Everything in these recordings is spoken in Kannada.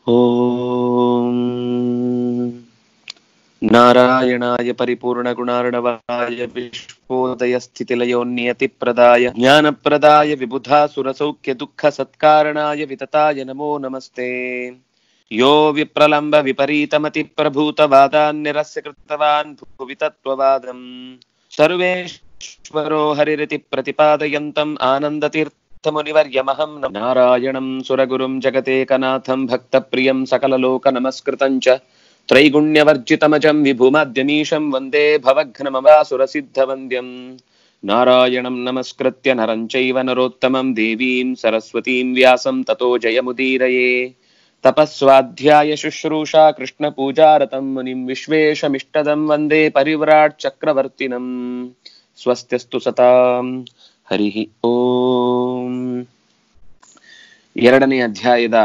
ॐ नारायणाय परिपूर्णगुणार्णवाय विश्वोदयस्थितिलयोन्नियतिप्रदाय ज्ञानप्रदाय विबुधासुरसौख्यदुःखसत्कारणाय वितताय नमो नमस्ते यो विप्रलम्ब विपरीतमतिप्रभूतवादान्निरस्य कृतवान् भुवि तत्त्ववादम् सर्वेश्वरो हरिरिति प्रतिपादयन्तम् आनन्दतीर्थमुनिवर्यमहं नारायणं सुरगुरुं जगतेकनाथं भक्तप्रियं सकललोकनमस्कृतं च त्रैगुण्यवर्जितमजं विभुमाद्यमीशं वन्दे भवघ्नमवासुरसिद्धवन्द्यम् नारायणं नमस्कृत्य नरं चैव नरोत्तमं देवीं सरस्वतीं व्यासं ततो जयमुदीरये तपस्वाध्याय शुश्रूषा कृष्णपूजारतं मुनिं विश्वेशमिष्टदं वन्दे परिव्राट् चक्रवर्तिनम् ಸ್ವಸ್ತ್ಯಸ್ತು ಸತಾಂ ಹರಿ ಓಂ ಎರಡನೇ ಅಧ್ಯಾಯದ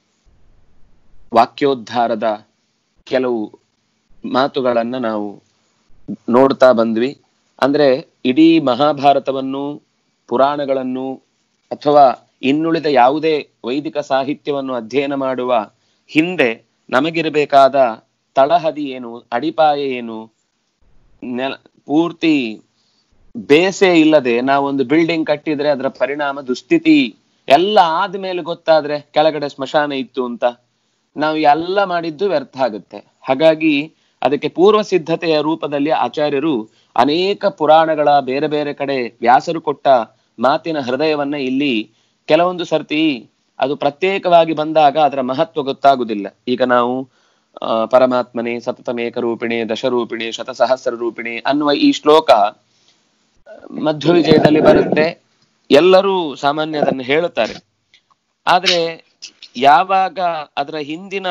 ವಾಕ್ಯೋದ್ಧಾರದ ಕೆಲವು ಮಾತುಗಳನ್ನ ನಾವು ನೋಡ್ತಾ ಬಂದ್ವಿ ಅಂದ್ರೆ ಇಡೀ ಮಹಾಭಾರತವನ್ನು ಪುರಾಣಗಳನ್ನು ಅಥವಾ ಇನ್ನುಳಿದ ಯಾವುದೇ ವೈದಿಕ ಸಾಹಿತ್ಯವನ್ನು ಅಧ್ಯಯನ ಮಾಡುವ ಹಿಂದೆ ನಮಗಿರಬೇಕಾದ ತಳಹದಿ ಏನು ಅಡಿಪಾಯ ಏನು ನೆಲ ಪೂರ್ತಿ ಬೇಸೆ ಇಲ್ಲದೆ ನಾವೊಂದು ಬಿಲ್ಡಿಂಗ್ ಕಟ್ಟಿದ್ರೆ ಅದರ ಪರಿಣಾಮ ದುಸ್ಥಿತಿ ಎಲ್ಲ ಆದ್ಮೇಲೆ ಗೊತ್ತಾದ್ರೆ ಕೆಳಗಡೆ ಸ್ಮಶಾನ ಇತ್ತು ಅಂತ ನಾವು ಎಲ್ಲ ಮಾಡಿದ್ದು ವ್ಯರ್ಥ ಆಗುತ್ತೆ ಹಾಗಾಗಿ ಅದಕ್ಕೆ ಪೂರ್ವ ಸಿದ್ಧತೆಯ ರೂಪದಲ್ಲಿ ಆಚಾರ್ಯರು ಅನೇಕ ಪುರಾಣಗಳ ಬೇರೆ ಬೇರೆ ಕಡೆ ವ್ಯಾಸರು ಕೊಟ್ಟ ಮಾತಿನ ಹೃದಯವನ್ನ ಇಲ್ಲಿ ಕೆಲವೊಂದು ಸರ್ತಿ ಅದು ಪ್ರತ್ಯೇಕವಾಗಿ ಬಂದಾಗ ಅದರ ಮಹತ್ವ ಗೊತ್ತಾಗುದಿಲ್ಲ ಈಗ ನಾವು ಆ, ಪರಮಾತ್ಮನೆ ಸತತಮೇಕ ರೂಪಿಣಿ ದಶರೂಪಿಣಿ ಶತಸಹಸ್ರ ರೂಪಿಣಿ ಅನ್ನುವ ಈ ಶ್ಲೋಕ ಮಧ್ವ ವಿಜಯದಲ್ಲಿ ಬರುತ್ತೆ ಎಲ್ಲರೂ ಸಾಮಾನ್ಯ ಅದನ್ನು ಹೇಳುತ್ತಾರೆ ಆದ್ರೆ ಯಾವಾಗ ಅದರ ಹಿಂದಿನ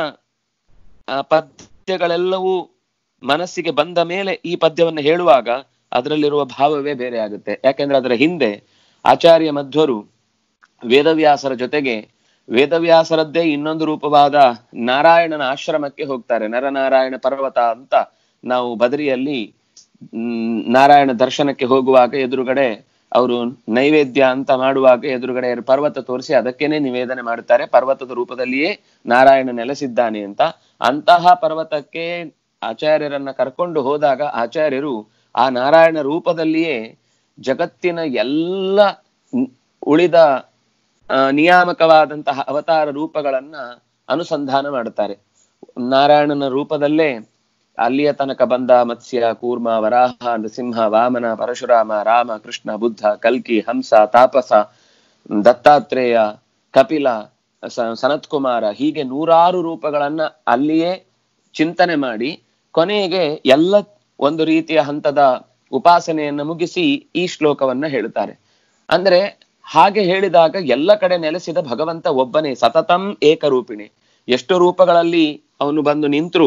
ಆ, ಪದ್ಯಗಳೆಲ್ಲವೂ ಮನಸ್ಸಿಗೆ ಬಂದ ಮೇಲೆ ಈ ಪದ್ಯವನ್ನು ಹೇಳುವಾಗ ಅದರಲ್ಲಿರುವ ಭಾವವೇ ಬೇರೆ ಆಗುತ್ತೆ ಯಾಕೆಂದ್ರೆ ಅದರ ಹಿಂದೆ ಆಚಾರ್ಯ ಮಧ್ವರು ವೇದವ್ಯಾಸರ ಜೊತೆಗೆ ವೇದವ್ಯಾಸರದ್ದೇ ಇನ್ನೊಂದು ರೂಪವಾದ ನಾರಾಯಣನ ಆಶ್ರಮಕ್ಕೆ ಹೋಗ್ತಾರೆ ನರನಾರಾಯಣ ಪರ್ವತ ಅಂತ ನಾವು ಬದರಿಯಲ್ಲಿ ಮ್, ನಾರಾಯಣ ದರ್ಶನಕ್ಕೆ ಹೋಗುವಾಗ ಎದುರುಗಡೆ ಅವರು ನೈವೇದ್ಯ ಅಂತ ಮಾಡುವಾಗ ಎದುರುಗಡೆ ಪರ್ವತ ತೋರಿಸಿ ಅದಕ್ಕೇನೆ ನಿವೇದನೆ ಮಾಡ್ತಾರೆ ಪರ್ವತದ ರೂಪದಲ್ಲಿಯೇ ನಾರಾಯಣ ನೆಲೆಸಿದ್ದಾನೆ ಅಂತ ಅಂತಹ ಪರ್ವತಕ್ಕೆ ಆಚಾರ್ಯರನ್ನ ಕರ್ಕೊಂಡು ಹೋದಾಗ ಆಚಾರ್ಯರು ಆ ನಾರಾಯಣ ರೂಪದಲ್ಲಿಯೇ ಜಗತ್ತಿನ ಎಲ್ಲ ನ್- ಉಳಿದ ಆ, ನಿಯಾಮಕವಾದಂತಹ ಅವತಾರ ರೂಪಗಳನ್ನ ಅನುಸಂಧಾನ ಮಾಡುತ್ತಾರೆ ನಾರಾಯಣನ ರೂಪದಲ್ಲೇ ಅಲ್ಲಿಯ ತನಕ ಬಂದ ಮತ್ಸ್ಯ ಕೂರ್ಮ ವರಾಹ ನೃಸಿಂಹ ವಾಮನ ಪರಶುರಾಮ ರಾಮ ಕೃಷ್ಣ ಬುದ್ಧ ಕಲ್ಕಿ ಹಂಸ ತಾಪಸ ದತ್ತಾತ್ರೇಯ ಕಪಿಲ ಸ- ಸನತ್ ಕುಮಾರ ಹೀಗೆ ನೂರಾರು ರೂಪಗಳನ್ನ ಅಲ್ಲಿಯೇ ಚಿಂತನೆ ಮಾಡಿ ಕೊನೆಗೆ ಎಲ್ಲ ಒಂದು ರೀತಿಯ ಹಂತದ ಉಪಾಸನೆಯನ್ನು ಮುಗಿಸಿ ಈ ಶ್ಲೋಕವನ್ನ ಹೇಳುತ್ತಾರೆ ಅಂದ್ರೆ ಹಾಗೆ ಹೇಳಿದಾಗ ಎಲ್ಲ ಕಡೆ ನೆಲೆಸಿದ ಭಗವಂತ ಒಬ್ಬನೇ ಸತತಂ ಏಕರೂಪಿಣಿ ಎಷ್ಟು ರೂಪಗಳಲ್ಲಿ ಅವನು ಬಂದು ನಿಂತರು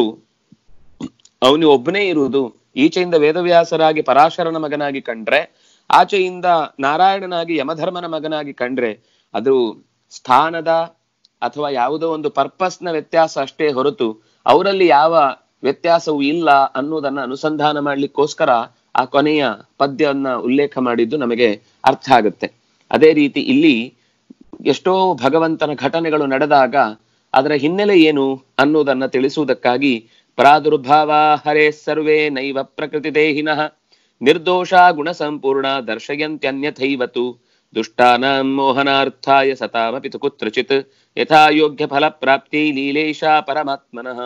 ಅವನು ಒಬ್ಬನೇ ಇರುವುದು ಈಚೆಯಿಂದ ವೇದವ್ಯಾಸರಾಗಿ ಪರಾಶರನ ಮಗನಾಗಿ ಕಂಡ್ರೆ ಆಚೆಯಿಂದ ನಾರಾಯಣನಾಗಿ ಯಮಧರ್ಮನ ಮಗನಾಗಿ ಕಂಡ್ರೆ ಅದು ಸ್ಥಾನದ ಅಥವಾ ಯಾವುದೋ ಒಂದು ಪರ್ಪಸ್ನ ವ್ಯತ್ಯಾಸ ಅಷ್ಟೇ ಹೊರತು ಅವರಲ್ಲಿ ಯಾವ ವ್ಯತ್ಯಾಸವೂ ಇಲ್ಲ ಅನ್ನೋದನ್ನ ಅನುಸಂಧಾನ ಮಾಡ್ಲಿಕ್ಕೋಸ್ಕರ ಆ ಕೊನೆಯ ಪದ್ಯವನ್ನ ಉಲ್ಲೇಖ ಮಾಡಿದ್ದು ನಮಗೆ ಅರ್ಥ ಆಗುತ್ತೆ ಅದೇ ರೀತಿ ಇಲ್ಲಿ ಎಷ್ಟೋ ಭಗವಂತನ ಘಟನೆಗಳು ನಡೆದಾಗ ಅದರ ಹಿನ್ನೆಲೆ ಏನು ಅನ್ನೋದನ್ನ ತಿಳಿಸುವುದಕ್ಕಾಗಿ ಪ್ರಾದುರ್ಭಾವ ಹರೇ ಸರ್ವೇ ನೈವ ಪ್ರಕೃತಿ ದೇಹಿನಃ ನಿರ್ದೋಷ ಗುಣ ಸಂಪೂರ್ಣ ದರ್ಶಯಂತ್ಯನ್ಯಥೈವತು ದುಷ್ಟಾನಾಂ ಮೋಹನಾರ್ಥಾಯ ಸತಾಮಪಿ ತು ಕುತ್ರಚಿತ್ ಯಥಾ ಯೋಗ್ಯ ಫಲ ಪ್ರಾಪ್ತಿ ಲೀಲೇಶಾ ಪರಮಾತ್ಮನಃ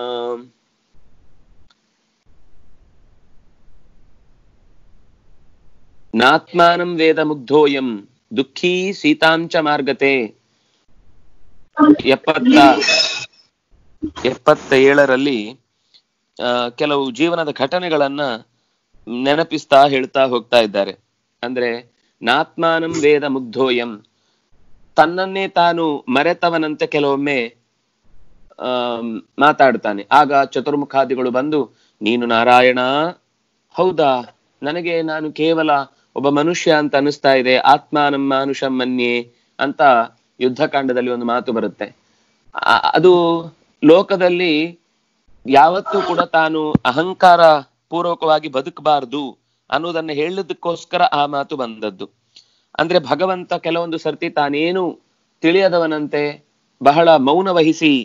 ನಾತ್ಮಾನಂ ವೇದ ಮುಗ್ಧೋಯಂ ದುಃಖೀ ಸೀತಾಂಚ ಮಾರ್ಗತೆ ಎಪ್ಪತ್ತ ಎಪ್ಪತ್ತ ಏಳರಲ್ಲಿ ಆ, ಕೆಲವು ಜೀವನದ ಘಟನೆಗಳನ್ನ ನೆನಪಿಸ್ತಾ ಹೇಳ್ತಾ ಹೋಗ್ತಾ ಇದ್ದಾರೆ ಅಂದ್ರೆ ನಾತ್ಮಾನಂ ವೇದ ಮುಗ್ಧೋಯಂ ತನ್ನನ್ನೇ ತಾನು ಮರೆತವನಂತೆ ಕೆಲವೊಮ್ಮೆ ಆ ಮಾತಾಡ್ತಾನೆ ಆಗ ಚತುರ್ಮುಖಾದಿಗಳು ಬಂದು ನೀನು ನಾರಾಯಣ ಹೌದಾ ನನಗೆ ನಾನು ಕೇವಲ ಒಬ್ಬ ಮನುಷ್ಯ ಅಂತ ಅನಿಸ್ತಾ ಇದೆ ಆತ್ಮಾನಂ ಮಾನುಷಂ ಮನ್ಯೆ ಅಂತ ಯುದ್ಧಕಾಂಡದಲ್ಲಿ ಒಂದು ಮಾತು ಬರುತ್ತೆ ಆ- ಅದು ಲೋಕದಲ್ಲಿ ಯಾವತ್ತೂ ಕೂಡ ತಾನು ಅಹಂಕಾರ ಪೂರ್ವಕವಾಗಿ ಬದುಕಬಾರ್ದು ಅನ್ನೋದನ್ನ ಹೇಳೋದಕ್ಕೋಸ್ಕರ ಆ ಮಾತು ಬಂದದ್ದು ಅಂದ್ರೆ ಭಗವಂತ ಕೆಲವೊಂದು ಸರ್ತಿ ತಾನೇನು ತಿಳಿಯದವನಂತೆ ಬಹಳ ಮೌನ ವಹಿಸಿ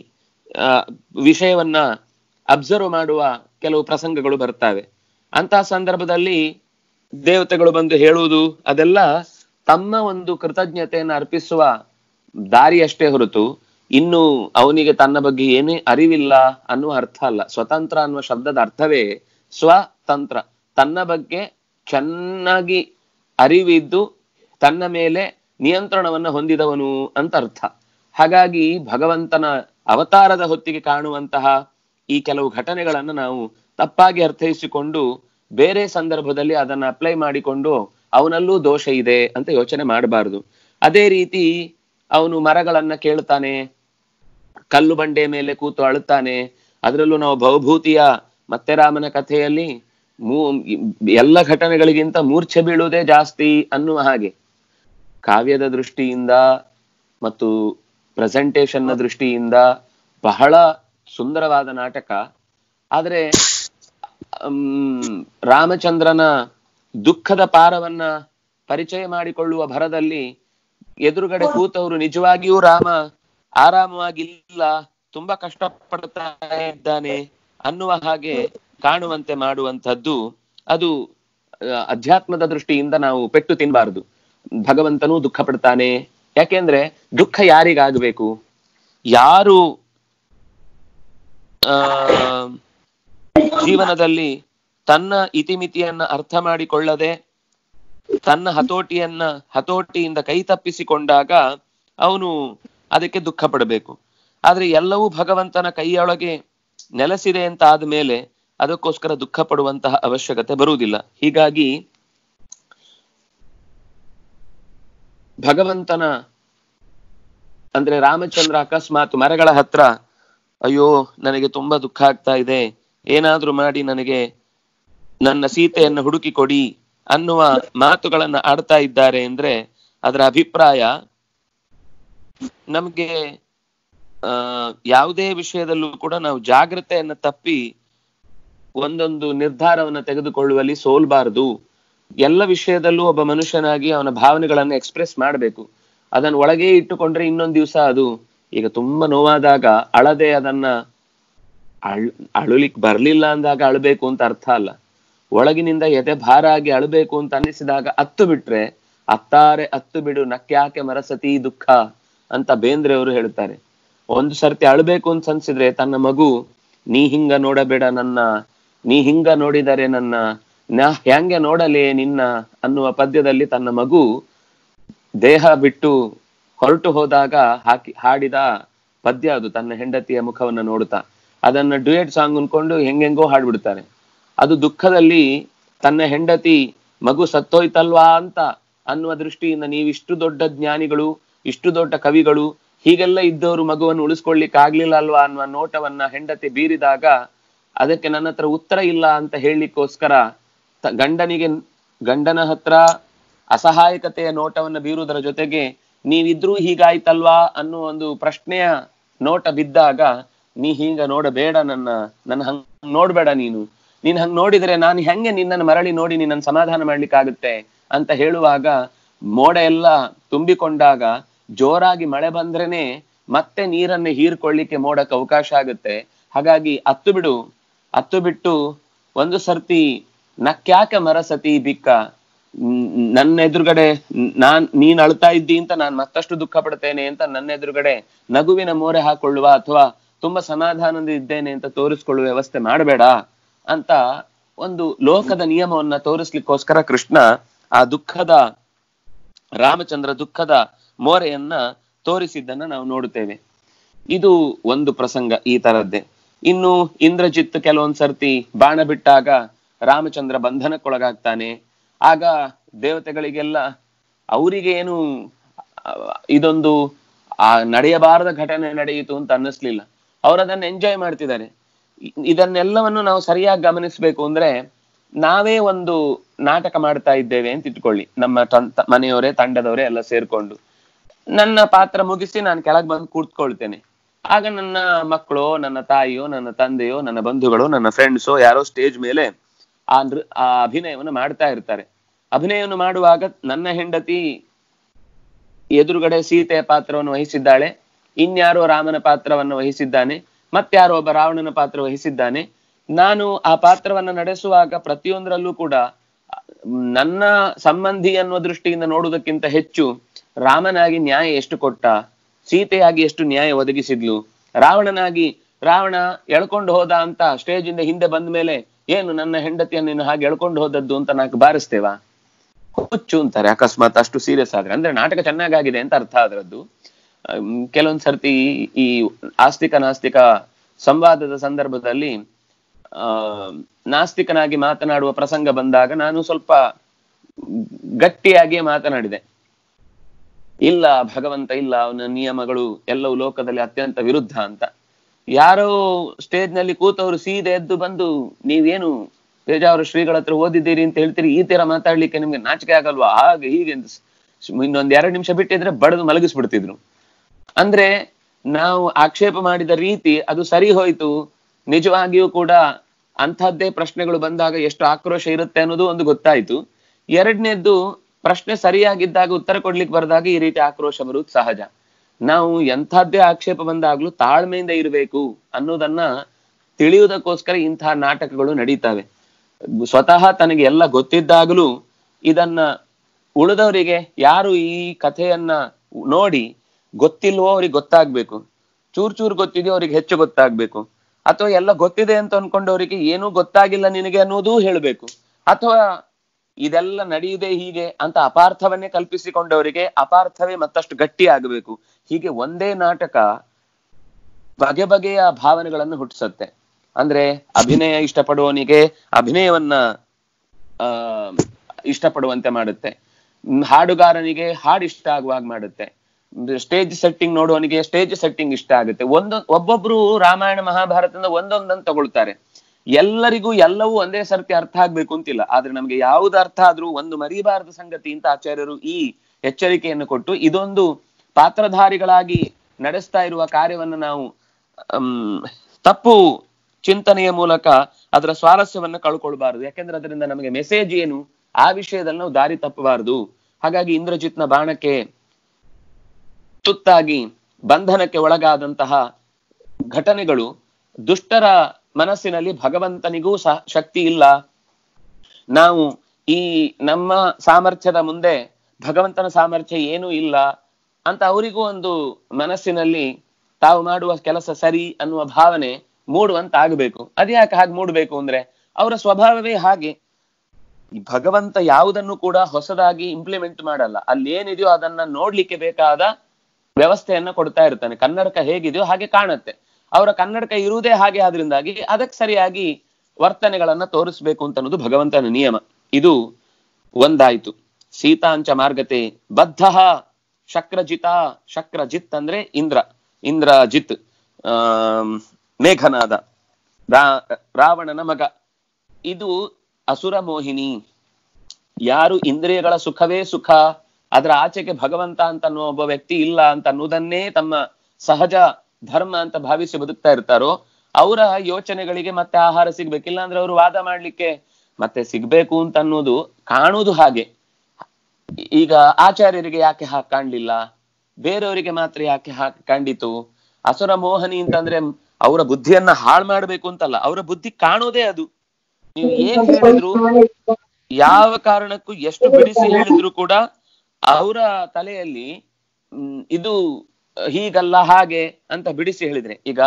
ಆ, ವಿಷಯವನ್ನ ಅಬ್ಸರ್ವ್ ಮಾಡುವ ಕೆಲವು ಪ್ರಸಂಗಗಳು ಬರ್ತವೆ ಅಂತಹ ಸಂದರ್ಭದಲ್ಲಿ ದೇವತೆಗಳು ಬಂದು ಹೇಳುವುದು ಅದೆಲ್ಲ ತಮ್ಮ ಒಂದು ಕೃತಜ್ಞತೆಯನ್ನು ಅರ್ಪಿಸುವ ದಾರಿಯಷ್ಟೇ ಹೊರತು ಇನ್ನು ಅವನಿಗೆ ತನ್ನ ಬಗ್ಗೆ ಏನೇ ಅರಿವಿಲ್ಲ ಅನ್ನುವ ಅರ್ಥ ಅಲ್ಲ ಸ್ವತಂತ್ರ ಅನ್ನುವ ಶಬ್ದದ ಅರ್ಥವೇ ಸ್ವತಂತ್ರ ತನ್ನ ಬಗ್ಗೆ ಚೆನ್ನಾಗಿ ಅರಿವಿದ್ದು ತನ್ನ ಮೇಲೆ ನಿಯಂತ್ರಣವನ್ನ ಹೊಂದಿದವನು ಅಂತ ಅರ್ಥ ಹಾಗಾಗಿ ಭಗವಂತನ ಅವತಾರದ ಹೊತ್ತಿಗೆ ಕಾಣುವಂತಹ ಈ ಕೆಲವು ಘಟನೆಗಳನ್ನ ನಾವು ತಪ್ಪಾಗಿ ಅರ್ಥೈಸಿಕೊಂಡು ಬೇರೆ ಸಂದರ್ಭದಲ್ಲಿ ಅದನ್ನ ಅಪ್ಲೈ ಮಾಡಿಕೊಂಡು ಅವನಲ್ಲೂ ದೋಷ ಇದೆ ಅಂತ ಯೋಚನೆ ಮಾಡಬಾರದು ಅದೇ ರೀತಿ ಅವನು ಮರಗಳನ್ನ ಕೇಳ್ತಾನೆ ಕಲ್ಲು ಬಂಡೆ ಮೇಲೆ ಕೂತು ಅಳುತ್ತಾನೆ ಅದರಲ್ಲೂ ನಾವು ಭವಭೂತಿಯ ಮತ್ತೆ ರಾಮನ ಕಥೆಯಲ್ಲಿ ಮೂ ಎಲ್ಲ ಘಟನೆಗಳಿಗಿಂತ ಮೂರ್ಛೆ ಬೀಳುವುದೇ ಜಾಸ್ತಿ ಅನ್ನುವ ಹಾಗೆ ಕಾವ್ಯದ ದೃಷ್ಟಿಯಿಂದ ಮತ್ತು ಪ್ರೆಸೆಂಟೇಷನ್ನ ದೃಷ್ಟಿಯಿಂದ ಬಹಳ ಸುಂದರವಾದ ನಾಟಕ ಆದ್ರೆ ಮ್, ರಾಮಚಂದ್ರನ ದುಃಖದ ಪಾರವನ್ನ ಪರಿಚಯ ಮಾಡಿಕೊಳ್ಳುವ ಭರದಲ್ಲಿ ಎದುರುಗಡೆ ಕೂತವರು ನಿಜವಾಗಿಯೂ ರಾಮ ಆರಾಮವಾಗಿಲ್ಲ ತುಂಬಾ ಕಷ್ಟಪಡ್ತಾ ಇದ್ದಾನೆ ಅನ್ನುವ ಹಾಗೆ ಕಾಣುವಂತೆ ಮಾಡುವಂತದ್ದು ಅದು ಆ, ಅಧ್ಯಾತ್ಮದ ದೃಷ್ಟಿಯಿಂದ ನಾವು ಪೆಟ್ಟು ತಿನ್ಬಾರದು ಭಗವಂತನೂ ದುಃಖ ಪಡ್ತಾನೆ ಯಾಕೆಂದ್ರೆ ದುಃಖ ಯಾರಿಗಾಗಬೇಕು ಯಾರು ಆ ಜೀವನದಲ್ಲಿ ತನ್ನ ಇತಿಮಿತಿಯನ್ನ ಅರ್ಥ ಮಾಡಿಕೊಳ್ಳದೆ ತನ್ನ ಹತೋಟಿಯನ್ನ ಹತೋಟಿಯಿಂದ ಕೈ ತಪ್ಪಿಸಿಕೊಂಡಾಗ ಅವನು ಅದಕ್ಕೆ ದುಃಖ ಪಡಬೇಕು ಆದ್ರೆ ಎಲ್ಲವೂ ಭಗವಂತನ ಕೈಯೊಳಗೆ ನೆಲೆಸಿದೆ ಅಂತ ಆದ್ಮೇಲೆ ಅದಕ್ಕೋಸ್ಕರ ದುಃಖ ಪಡುವಂತಹ ಅವಶ್ಯಕತೆ ಬರುವುದಿಲ್ಲ ಹೀಗಾಗಿ ಭಗವಂತನ ಅಂದ್ರೆ ರಾಮಚಂದ್ರ ಅಕಸ್ಮಾತ್ ಮರಗಳ ಹತ್ರ ಅಯ್ಯೋ ನನಗೆ ತುಂಬಾ ದುಃಖ ಆಗ್ತಾ ಇದೆ ಏನಾದ್ರೂ ಮಾಡಿ ನನಗೆ ನನ್ನ ಸೀತೆಯನ್ನು ಹುಡುಕಿ ಕೊಡಿ ಅನ್ನುವ ಮಾತುಗಳನ್ನ ಆಡ್ತಾ ಇದ್ದಾರೆ ಅಂದ್ರೆ ಅದರ ಅಭಿಪ್ರಾಯ ನಮ್ಗೆ ಆ ಯಾವುದೇ ವಿಷಯದಲ್ಲೂ ಕೂಡ ನಾವು ಜಾಗ್ರತೆಯನ್ನ ತಪ್ಪಿ ಒಂದೊಂದು ನಿರ್ಧಾರವನ್ನ ತೆಗೆದುಕೊಳ್ಳುವಲ್ಲಿ ಸೋಲ್ಬಾರದು ಎಲ್ಲ ವಿಷಯದಲ್ಲೂ ಒಬ್ಬ ಮನುಷ್ಯನಾಗಿ ಅವನ ಭಾವನೆಗಳನ್ನ ಎಕ್ಸ್ಪ್ರೆಸ್ ಮಾಡಬೇಕು ಅದನ್ನ ಒಳಗೆ ಇಟ್ಟುಕೊಂಡ್ರೆ ಇನ್ನೊಂದ್ ದಿವಸ ಅದು ಈಗ ತುಂಬಾ ನೋವಾದಾಗ ಅಳದೆ ಅದನ್ನ ಅಳ್ ಅಳುಲಿಕ್ ಬರ್ಲಿಲ್ಲ ಅಂದಾಗ ಅಳ್ಬೇಕು ಅಂತ ಅರ್ಥ ಅಲ್ಲ ಒಳಗಿನಿಂದ ಎದೆ ಭಾರ ಆಗಿ ಅಳ್ಬೇಕು ಅಂತ ಅನ್ನಿಸಿದಾಗ ಅತ್ತು ಬಿಟ್ರೆ ಅತ್ತಾರೆ ಅತ್ತು ಬಿಡು ನಕ್ಯಾಕೆ ಮರಸತಿ ದುಃಖ ಅಂತ ಬೇಂದ್ರೆ ಅವರು ಹೇಳ್ತಾರೆ ಒಂದು ಸರ್ತಿ ಅಳ್ಬೇಕು ಅಂತ ಅನ್ಸಿದ್ರೆ ತನ್ನ ಮಗು ನೀ ಹಿಂಗ ನೋಡಬೇಡ ನನ್ನ ನೀ ಹಿಂಗ ನೋಡಿದರೆ ನನ್ನ ನಾ ಹ್ಯಾಂಗೆ ನೋಡಲೇ ನಿನ್ನ ಅನ್ನುವ ಪದ್ಯದಲ್ಲಿ ತನ್ನ ಮಗು ದೇಹ ಬಿಟ್ಟು ಹೊರಟು ಹೋದಾಗ ಹಾಕಿ ಹಾಡಿದ ಪದ್ಯ ಅದು ತನ್ನ ಹೆಂಡತಿಯ ಮುಖವನ್ನ ನೋಡುತ್ತಾ ಅದನ್ನ ಡ್ಯೂಯೆಟ್ ಸಾಂಗ್ ಅನ್ಕೊಂಡು ಹೆಂಗೆಂಗೋ ಹಾಡ್ಬಿಡ್ತಾರೆ ಅದು ದುಃಖದಲ್ಲಿ ತನ್ನ ಹೆಂಡತಿ ಮಗು ಸತ್ತೋಯ್ತಲ್ವಾ ಅಂತ ಅನ್ನುವ ದೃಷ್ಟಿಯಿಂದ ನೀವಿಷ್ಟು ದೊಡ್ಡ ಜ್ಞಾನಿಗಳು ಇಷ್ಟು ದೊಡ್ಡ ಕವಿಗಳು ಹೀಗೆಲ್ಲ ಇದ್ದವರು ಮಗುವನ್ನು ಉಳಿಸ್ಕೊಳ್ಲಿಕ್ಕೆ ಆಗ್ಲಿಲ್ಲ ಅಲ್ವಾ ಅನ್ನುವ ನೋಟವನ್ನ ಹೆಂಡತಿ ಬೀರಿದಾಗ ಅದಕ್ಕೆ ನನ್ನ ಹತ್ರ ಉತ್ತರ ಇಲ್ಲ ಅಂತ ಹೇಳಲಿಕ್ಕೋಸ್ಕರ ತ- ಗಂಡನಿಗೆ ಗಂಡನ ಹತ್ರ ಅಸಹಾಯಕತೆಯ ನೋಟವನ್ನ ಬೀರುವುದರ ಜೊತೆಗೆ ನೀವಿದ್ರೂ ಹೀಗಾಯ್ತಲ್ವಾ ಅನ್ನುವ ಒಂದು ಪ್ರಶ್ನೆಯ ನೋಟ ಬಿದ್ದಾಗ ನೀ ಹೀಗ ನೋಡಬೇಡ ನನ್ನ ನನ್ನ ಹಂಗ್ ನೋಡ್ಬೇಡ ನೀನು ನೀನ್ ಹಂಗ್ ನೋಡಿದ್ರೆ ನಾನು ಹೆಂಗೆ ನಿನ್ನನ್ನು ಮರಳಿ ನೋಡಿ ನಿನ್ನನ್ನು ಸಮಾಧಾನ ಮಾಡ್ಲಿಕ್ಕಾಗುತ್ತೆ ಅಂತ ಹೇಳುವಾಗ ಮೋಡ ಎಲ್ಲ ತುಂಬಿಕೊಂಡಾಗ ಜೋರಾಗಿ ಮಳೆ ಬಂದ್ರೇನೆ ಮತ್ತೆ ನೀರನ್ನು ಹೀರ್ಕೊಳ್ಳಿಕ್ಕೆ ಮೋಡಕ್ಕೆ ಅವಕಾಶ ಆಗುತ್ತೆ ಹಾಗಾಗಿ ಅತ್ತು ಬಿಡು ಅತ್ತು ಬಿಟ್ಟು ಒಂದು ಸರ್ತಿ ನಕ್ಯಾಕೆ ಮರಸತಿ ಬಿಕ್ಕ ನ್- ನನ್ನ ಎದುರುಗಡೆ ನಾನ್ ನೀನ್ ಅಳ್ತಾ ಇದ್ದಿ ಅಂತ ನಾನ್ ಮತ್ತಷ್ಟು ದುಃಖ ಪಡ್ತೇನೆ ಅಂತ ನನ್ನ ಎದುರುಗಡೆ ನಗುವಿನ ಮೋರೆ ಹಾಕೊಳ್ಳುವ ಅಥವಾ ತುಂಬಾ ಸಮಾಧಾನದಿಂದ ಇದ್ದೇನೆ ಅಂತ ತೋರಿಸ್ಕೊಳ್ಳುವ ವ್ಯವಸ್ಥೆ ಮಾಡಬೇಡ ಅಂತ ಒಂದು ಲೋಕದ ನಿಯಮವನ್ನ ತೋರಿಸ್ಲಿಕ್ಕೋಸ್ಕರ ಕೃಷ್ಣ ಆ ದುಃಖದ ರಾಮಚಂದ್ರ ದುಃಖದ ಮೋರೆಯನ್ನ ತೋರಿಸಿದ್ದನ್ನ ನಾವು ನೋಡುತ್ತೇವೆ ಇದು ಒಂದು ಪ್ರಸಂಗ ಈ ತರದ್ದೇ ಇನ್ನು ಇಂದ್ರಜಿತ್ ಕೆಲವೊಂದ್ ಸರ್ತಿ ಬಾಣ ಬಿಟ್ಟಾಗ ರಾಮಚಂದ್ರ ಬಂಧನಕ್ಕೊಳಗಾಗ್ತಾನೆ ಆಗ ದೇವತೆಗಳಿಗೆಲ್ಲ ಅವರಿಗೆ ಏನು ಆ, ಇದೊಂದು ಆ ನಡೆಯಬಾರದ ಘಟನೆ ನಡೆಯಿತು ಅಂತ ಅನ್ನಿಸ್ಲಿಲ್ಲ ಅವ್ರು ಅದನ್ನ ಎಂಜಾಯ್ ಮಾಡ್ತಿದ್ದಾರೆ ಇ- ಇದನ್ನೆಲ್ಲವನ್ನು ನಾವು ಸರಿಯಾಗಿ ಗಮನಿಸ್ಬೇಕು ಅಂದ್ರೆ ನಾವೇ ಒಂದು ನಾಟಕ ಮಾಡ್ತಾ ಇದ್ದೇವೆ ಅಂತ ಇಟ್ಕೊಳ್ಳಿ ನಮ್ಮ ತನ್- ತ- ಮನೆಯವರೇ ತಂಡದವರೇ ಎಲ್ಲ ಸೇರ್ಕೊಂಡು ನನ್ನ ಪಾತ್ರ ಮುಗಿಸಿ ನಾನು ಕೆಳಗ್ ಬಂದು ಕೂತ್ಕೊಳ್ತೇನೆ ಆಗ ನನ್ನ ಮಕ್ಕಳು ನನ್ನ ತಾಯಿಯೋ ನನ್ನ ತಂದೆಯೋ ನನ್ನ ಬಂಧುಗಳು ನನ್ನ ಫ್ರೆಂಡ್ಸೋ ಯಾರೋ ಸ್ಟೇಜ್ ಮೇಲೆ ಆ ನೃ ಆ ಅಭಿನಯವನ್ನು ಮಾಡ್ತಾ ಇರ್ತಾರೆ ಅಭಿನಯವನ್ನು ಮಾಡುವಾಗ ನನ್ನ ಹೆಂಡತಿ ಎದುರುಗಡೆ ಸೀತೆಯ ಪಾತ್ರವನ್ನು ವಹಿಸಿದ್ದಾಳೆ ಇನ್ಯಾರೋ ರಾಮನ ಪಾತ್ರವನ್ನು ವಹಿಸಿದ್ದಾನೆ ಮತ್ತಾರೋ ಒಬ್ಬ ರಾವಣನ ಪಾತ್ರ ವಹಿಸಿದ್ದಾನೆ ನಾನು ಆ ಪಾತ್ರವನ್ನ ನಡೆಸುವಾಗ ಪ್ರತಿಯೊಂದರಲ್ಲೂ ಕೂಡ ನನ್ನ ಸಂಬಂಧಿ ಅನ್ನುವ ದೃಷ್ಟಿಯಿಂದ ನೋಡುವುದಕ್ಕಿಂತ ಹೆಚ್ಚು ರಾಮನಾಗಿ ನ್ಯಾಯ ಎಷ್ಟು ಕೊಟ್ಟ ಸೀತೆಯಾಗಿ ಎಷ್ಟು ನ್ಯಾಯ ಒದಗಿಸಿದ್ಲು ರಾವಣನಾಗಿ ರಾವಣ ಎಳ್ಕೊಂಡು ಹೋದ ಅಂತ ಸ್ಟೇಜ್ ಇಂದ ಹಿಂದೆ ಬಂದ ಮೇಲೆ ಏನು ನನ್ನ ಹೆಂಡತಿಯನ್ನು ನೀನು ಹಾಗೆ ಎಳ್ಕೊಂಡು ಹೋದದ್ದು ಅಂತ ನಾಲ್ಕು ಬಾರಿಸ್ತೇವಾ ಹುಚ್ಚು ಅಂತಾರೆ ಅಕಸ್ಮಾತ್ ಅಷ್ಟು ಸೀರಿಯಸ್ ಆದ್ರೆ ಅಂದ್ರೆ ನಾಟಕ ಚೆನ್ನಾಗಾಗಿದೆ ಅಂತ ಅರ್ಥ ಅದರದ್ದು ಅಮ್, ಕೆಲವೊಂದ್ ಸರ್ತಿ ಈ ಆಸ್ತಿಕ ನಾಸ್ತಿಕ ಸಂವಾದದ ಸಂದರ್ಭದಲ್ಲಿ ಆ ನಾಸ್ತಿಕನಾಗಿ ಮಾತನಾಡುವ ಪ್ರಸಂಗ ಬಂದಾಗ ನಾನು ಸ್ವಲ್ಪ ಗಟ್ಟಿಯಾಗಿ ಮಾತನಾಡಿದೆ ಇಲ್ಲ ಭಗವಂತ ಇಲ್ಲ ಅವನ ನಿಯಮಗಳು ಎಲ್ಲವೂ ಲೋಕದಲ್ಲಿ ಅತ್ಯಂತ ವಿರುದ್ಧ ಅಂತ ಯಾರೋ ಸ್ಟೇಜ್ ನಲ್ಲಿ ಕೂತವರು ಸೀದೆ ಎದ್ದು ಬಂದು ನೀವೇನು ಪೇಜಾವರ ಶ್ರೀಗಳ ಹತ್ರ ಓದಿದ್ದೀರಿ ಅಂತ ಹೇಳ್ತೀರಿ ಈ ತರ ಮಾತಾಡ್ಲಿಕ್ಕೆ ನಿಮ್ಗೆ ನಾಚಿಕೆ ಆಗಲ್ವಾ ಹಾಗೆ ಹೀಗೆ ಅಂತ ಸ್- ಇನ್ನೊಂದ್ ಎರಡು ನಿಮಿಷ ಬಿಟ್ಟಿದ್ರೆ ಬಡದು ಮಲಗಿಸ್ಬಿಡ್ತಿದ್ರು ಅಂದ್ರೆ ನಾವು ಆಕ್ಷೇಪ ಮಾಡಿದ ರೀತಿ ಅದು ಸರಿ ಹೋಯ್ತು ನಿಜವಾಗಿಯೂ ಕೂಡ ಅಂಥದ್ದೇ ಪ್ರಶ್ನೆಗಳು ಬಂದಾಗ ಎಷ್ಟು ಆಕ್ರೋಶ ಇರುತ್ತೆ ಅನ್ನೋದು ಒಂದು ಗೊತ್ತಾಯ್ತು ಎರಡನೇದ್ದು ಪ್ರಶ್ನೆ ಸರಿಯಾಗಿದ್ದಾಗ ಉತ್ತರ ಕೊಡ್ಲಿಕ್ಕೆ ಬರದಾಗ ಈ ರೀತಿ ಆಕ್ರೋಶ ಬರುವುದು ಸಹಜ ನಾವು ಎಂಥದ್ದೇ ಆಕ್ಷೇಪ ಬಂದಾಗ್ಲೂ ತಾಳ್ಮೆಯಿಂದ ಇರಬೇಕು ಅನ್ನೋದನ್ನ ತಿಳಿಯುವುದಕ್ಕೋಸ್ಕರ ಇಂತಹ ನಾಟಕಗಳು ನಡೀತವೆ ಸ್ವತಃ ತನಗೆ ಎಲ್ಲ ಗೊತ್ತಿದ್ದಾಗಲೂ ಇದನ್ನ ಉಳಿದವರಿಗೆ ಯಾರು ಈ ಕಥೆಯನ್ನ ನೋಡಿ ಗೊತ್ತಿಲ್ವೋ ಅವ್ರಿಗೆ ಗೊತ್ತಾಗ್ಬೇಕು ಚೂರ್ ಚೂರ್ ಗೊತ್ತಿದೆಯೋ ಅವ್ರಿಗೆ ಹೆಚ್ಚು ಗೊತ್ತಾಗ್ಬೇಕು ಅಥವಾ ಎಲ್ಲ ಗೊತ್ತಿದೆ ಅಂತ ಅನ್ಕೊಂಡವರಿಗೆ ಏನೂ ಗೊತ್ತಾಗಿಲ್ಲ ನಿನಗೆ ಅನ್ನೋದೂ ಹೇಳ್ಬೇಕು ಅಥವಾ ಇದೆಲ್ಲ ನಡೆಯುವುದೇ ಹೀಗೆ ಅಂತ ಅಪಾರ್ಥವನ್ನೇ ಕಲ್ಪಿಸಿಕೊಂಡವರಿಗೆ ಅಪಾರ್ಥವೇ ಮತ್ತಷ್ಟು ಗಟ್ಟಿ ಆಗಬೇಕು ಹೀಗೆ ಒಂದೇ ನಾಟಕ ಬಗೆ ಬಗೆಯ ಭಾವನೆಗಳನ್ನು ಹುಟ್ಟಿಸುತ್ತೆ ಅಂದ್ರೆ ಅಭಿನಯ ಇಷ್ಟಪಡುವವನಿಗೆ ಅಭಿನಯವನ್ನ ಆ ಇಷ್ಟಪಡುವಂತೆ ಮಾಡುತ್ತೆ ಹ್ಮ್, ಹಾಡುಗಾರನಿಗೆ ಹಾಡು ಇಷ್ಟ ಆಗುವಾಗ ಮಾಡುತ್ತೆ ಸ್ಟೇಜ್ ಸೆಟ್ಟಿಂಗ್ ನೋಡುವವನಿಗೆ ಸ್ಟೇಜ್ ಸೆಟ್ಟಿಂಗ್ ಇಷ್ಟ ಆಗುತ್ತೆ ಒಂದೊಂದ್ ಒಬ್ಬೊಬ್ರು ರಾಮಾಯಣ ಮಹಾಭಾರತದಿಂದ ಒಂದೊಂದನ್ನು ತಗೊಳ್ತಾರೆ ಎಲ್ಲರಿಗೂ ಎಲ್ಲವೂ ಒಂದೇ ಸರ್ತಿ ಅರ್ಥ ಆಗ್ಬೇಕು ಅಂತಿಲ್ಲ ಆದ್ರೆ ನಮ್ಗೆ ಯಾವ್ದು ಅರ್ಥ ಆದ್ರೂ ಒಂದು ಮರಿಬಾರದ ಸಂಗತಿ ಅಂತ ಆಚಾರ್ಯರು ಈ ಎಚ್ಚರಿಕೆಯನ್ನು ಕೊಟ್ಟು ಇದೊಂದು ಪಾತ್ರಧಾರಿಗಳಾಗಿ ನಡೆಸ್ತಾ ಇರುವ ಕಾರ್ಯವನ್ನು ನಾವು ಅಮ್, ತಪ್ಪು ಚಿಂತನೆಯ ಮೂಲಕ ಅದರ ಸ್ವಾರಸ್ಯವನ್ನ ಕಳ್ಕೊಳ್ಬಾರದು ಯಾಕೆಂದ್ರೆ ಅದರಿಂದ ನಮಗೆ ಮೆಸೇಜ್ ಏನು ಆ ವಿಷಯದಲ್ಲಿ ನಾವು ದಾರಿ ತಪ್ಪಬಾರದು ಹಾಗಾಗಿ ಇಂದ್ರಜಿತ್ನ ಬಾಣಕ್ಕೆ ತುತ್ತಾಗಿ ಬಂಧನಕ್ಕೆ ಒಳಗಾದಂತಹ ಘಟನೆಗಳು ದುಷ್ಟರ ಮನಸ್ಸಿನಲ್ಲಿ ಭಗವಂತನಿಗೂ ಸಹ ಶಕ್ತಿ ಇಲ್ಲ ನಾವು ಈ ನಮ್ಮ ಸಾಮರ್ಥ್ಯದ ಮುಂದೆ ಭಗವಂತನ ಸಾಮರ್ಥ್ಯ ಏನೂ ಇಲ್ಲ ಅಂತ ಅವರಿಗೂ ಒಂದು ಮನಸ್ಸಿನಲ್ಲಿ ತಾವು ಮಾಡುವ ಕೆಲಸ ಸರಿ ಅನ್ನುವ ಭಾವನೆ ಮೂಡುವಂತ ಆಗಬೇಕು ಅದ್ಯಾಕೆ ಹಾಗೆ ಮೂಡ್ಬೇಕು ಅಂದ್ರೆ ಅವರ ಸ್ವಭಾವವೇ ಹಾಗೆ ಈ ಭಗವಂತ ಯಾವುದನ್ನು ಕೂಡ ಹೊಸದಾಗಿ ಇಂಪ್ಲಿಮೆಂಟ್ ಮಾಡಲ್ಲ ಅಲ್ಲಿ ಏನಿದೆಯೋ ಅದನ್ನ ನೋಡ್ಲಿಕ್ಕೆ ಬೇಕಾದ ವ್ಯವಸ್ಥೆಯನ್ನ ಕೊಡ್ತಾ ಇರ್ತಾನೆ ಕನ್ನಡಕ ಹೇಗಿದೆಯೋ ಹಾಗೆ ಕಾಣುತ್ತೆ ಅವರ ಕನ್ನಡಕ ಇರುವುದೇ ಹಾಗೆ ಆದ್ರಿಂದಾಗಿ ಅದಕ್ಕೆ ಸರಿಯಾಗಿ ವರ್ತನೆಗಳನ್ನ ತೋರಿಸ್ಬೇಕು ಅಂತ ಅನ್ನೋದು ಭಗವಂತನ ನಿಯಮ ಇದು ಒಂದಾಯ್ತು ಸೀತಾಂಚ ಮಾರ್ಗತೆ ಬದ್ಧ ಶಕ್ರಜಿತ ಶಕ್ರಜಿತ್ ಅಂದ್ರೆ ಇಂದ್ರ ಇಂದ್ರಜಿತ್ ಆ ಮೇಘನಾದ ರಾ- ರಾವಣನ ಮಗ ಇದು ಅಸುರ ಮೋಹಿನಿ ಯಾರು ಇಂದ್ರಿಯಗಳ ಸುಖವೇ ಸುಖ ಅದರ ಆಚೆಗೆ ಭಗವಂತ ಅಂತ ಅನ್ನೋ ಒಬ್ಬ ವ್ಯಕ್ತಿ ಇಲ್ಲ ಅಂತ ಅನ್ನೋದನ್ನೇ ತಮ್ಮ ಸಹಜ ಧರ್ಮ ಅಂತ ಭಾವಿಸಿ ಬದುಕ್ತಾ ಇರ್ತಾರೋ ಅವರ ಯೋಚನೆಗಳಿಗೆ ಮತ್ತೆ ಆಹಾರ ಸಿಗ್ಬೇಕಿಲ್ಲ ಅಂದ್ರೆ ಅವರು ವಾದ ಮಾಡ್ಲಿಕ್ಕೆ ಮತ್ತೆ ಸಿಗ್ಬೇಕು ಅಂತ ಅನ್ನೋದು ಕಾಣುವುದು ಹಾಗೆ ಈಗ ಆಚಾರ್ಯರಿಗೆ ಯಾಕೆ ಹಾಗೆ ಕಾಣ್ಲಿಲ್ಲ ಬೇರೆಯವರಿಗೆ ಮಾತ್ರ ಯಾಕೆ ಹಾಗೆ ಕಂಡಿತು ಅಸುರ ಮೋಹನಿ ಅಂತಂದ್ರೆ ಅವರ ಬುದ್ಧಿಯನ್ನ ಹಾಳು ಮಾಡ್ಬೇಕು ಅಂತಲ್ಲ ಅವರ ಬುದ್ಧಿ ಕಾಣೋದೇ ಅದು ನೀವು ಏನ್ ಹೇಳಿದ್ರು ಯಾವ ಕಾರಣಕ್ಕೂ ಎಷ್ಟು ಬಿಡಿಸಿ ಹೇಳಿದ್ರು ಕೂಡ ಅವರ ತಲೆಯಲ್ಲಿ ಮ್, ಇದು ಹೀಗಲ್ಲ ಹಾಗೆ ಅಂತ ಬಿಡಿಸಿ ಹೇಳಿದ್ರೆ ಈಗ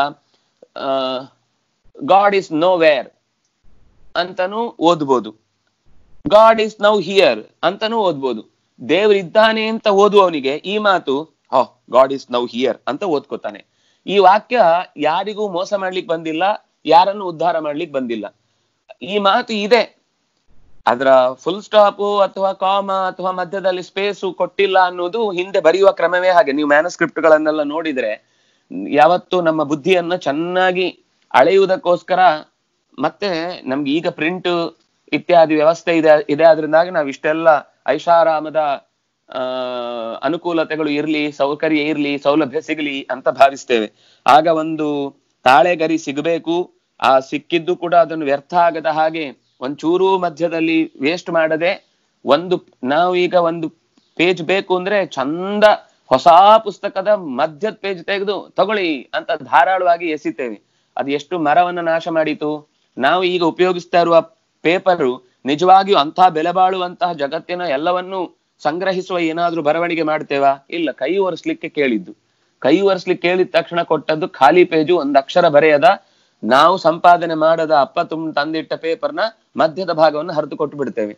ಗಾಡ್ ಇಸ್ ನೋ ವೇರ್ ಅಂತಾನು ಓದ್ಬೋದು ಗಾಡ್ ಇಸ್ ನೌ ಹಿಯರ್ ಅಂತಾನು ಓದ್ಬೋದು ದೇವ್ರು ಇದ್ದಾನೆ ಅಂತ ಓದುವವನಿಗೆ ಈ ಮಾತು ಹೋ ಗಾಡ್ ಇಸ್ ನೌ ಹಿಯರ್ ಅಂತ ಓದ್ಕೋತಾನೆ ಈ ವಾಕ್ಯ ಯಾರಿಗೂ ಮೋಸ ಮಾಡ್ಲಿಕ್ಕೆ ಬಂದಿಲ್ಲ ಯಾರನ್ನು ಉದ್ಧಾರ ಮಾಡ್ಲಿಕ್ಕೆ ಬಂದಿಲ್ಲ ಈ ಮಾತು ಇದೆ ಅದರ ಫುಲ್ ಸ್ಟಾಪ್ ಅಥವಾ ಕಾಮ ಅಥವಾ ಮಧ್ಯದಲ್ಲಿ ಸ್ಪೇಸ್ ಕೊಟ್ಟಿಲ್ಲ ಅನ್ನೋದು ಹಿಂದೆ ಬರೆಯುವ ಕ್ರಮವೇ ಹಾಗೆ ನೀವು ಮ್ಯಾನಸ್ಕ್ರಿಪ್ಟ್ ಗಳನ್ನೆಲ್ಲ ನೋಡಿದ್ರೆ ಯಾವತ್ತು ನಮ್ಮ ಬುದ್ಧಿಯನ್ನ ಚೆನ್ನಾಗಿ ಅಳೆಯುವುದಕ್ಕೋಸ್ಕರ ಮತ್ತೆ ನಮ್ಗೆ ಈಗ ಪ್ರಿಂಟ್ ಇತ್ಯಾದಿ ವ್ಯವಸ್ಥೆ ಇದೆ ಇದೆ ಆದ್ರಿಂದಾಗಿ ನಾವು ಇಷ್ಟೆಲ್ಲ ಐಷಾರಾಮದ ಆ ಅನುಕೂಲತೆಗಳು ಇರ್ಲಿ ಸೌಕರ್ಯ ಇರ್ಲಿ ಸೌಲಭ್ಯ ಸಿಗಲಿ ಅಂತ ಭಾವಿಸ್ತೇವೆ ಆಗ ಒಂದು ತಾಳೆಗರಿ ಸಿಗಬೇಕು ಆ ಸಿಕ್ಕಿದ್ದು ಕೂಡ ಅದನ್ನು ವ್ಯರ್ಥ ಆಗದ ಹಾಗೆ ಒಂಚೂರು ಮಧ್ಯದಲ್ಲಿ ವೇಸ್ಟ್ ಮಾಡದೆ ಒಂದು ನಾವು ಈಗ ಒಂದು ಪೇಜ್ ಬೇಕು ಅಂದ್ರೆ ಚಂದ ಹೊಸ ಪುಸ್ತಕದ ಮಧ್ಯದ ಪೇಜ್ ತೆಗೆದು ತಗೊಳ್ಳಿ ಅಂತ ಧಾರಾಳವಾಗಿ ಎಸಿತೇವೆ ಅದು ಎಷ್ಟು ಮರವನ್ನ ನಾಶ ಮಾಡಿತು ನಾವು ಈಗ ಉಪಯೋಗಿಸ್ತಾ ಇರುವ ಪೇಪರು ನಿಜವಾಗಿಯೂ ಅಂತಹ ಬೆಲೆ ಬಾಳುವಂತಹ ಜಗತ್ತಿನ ಎಲ್ಲವನ್ನೂ ಸಂಗ್ರಹಿಸುವ ಏನಾದ್ರೂ ಬರವಣಿಗೆ ಮಾಡ್ತೇವಾ ಇಲ್ಲ ಕೈ ಒರೆಸ್ಲಿಕ್ಕೆ ಕೇಳಿದ್ದು ಕೈ ಒರೆಸ್ಲಿಕ್ಕೆ ಕೇಳಿದ ತಕ್ಷಣ ಕೊಟ್ಟದ್ದು ಖಾಲಿ ಪೇಜು ಒಂದ್ ಅಕ್ಷರ ಬರೆಯದ ನಾವು ಸಂಪಾದನೆ ಮಾಡದ ಅಪ್ಪ ತುಂಬ ತಂದಿಟ್ಟ ಪೇಪರ್ನ ಮಧ್ಯದ ಭಾಗವನ್ನು ಹರಿದು ಕೊಟ್ಟು ಬಿಡ್ತೇವೆ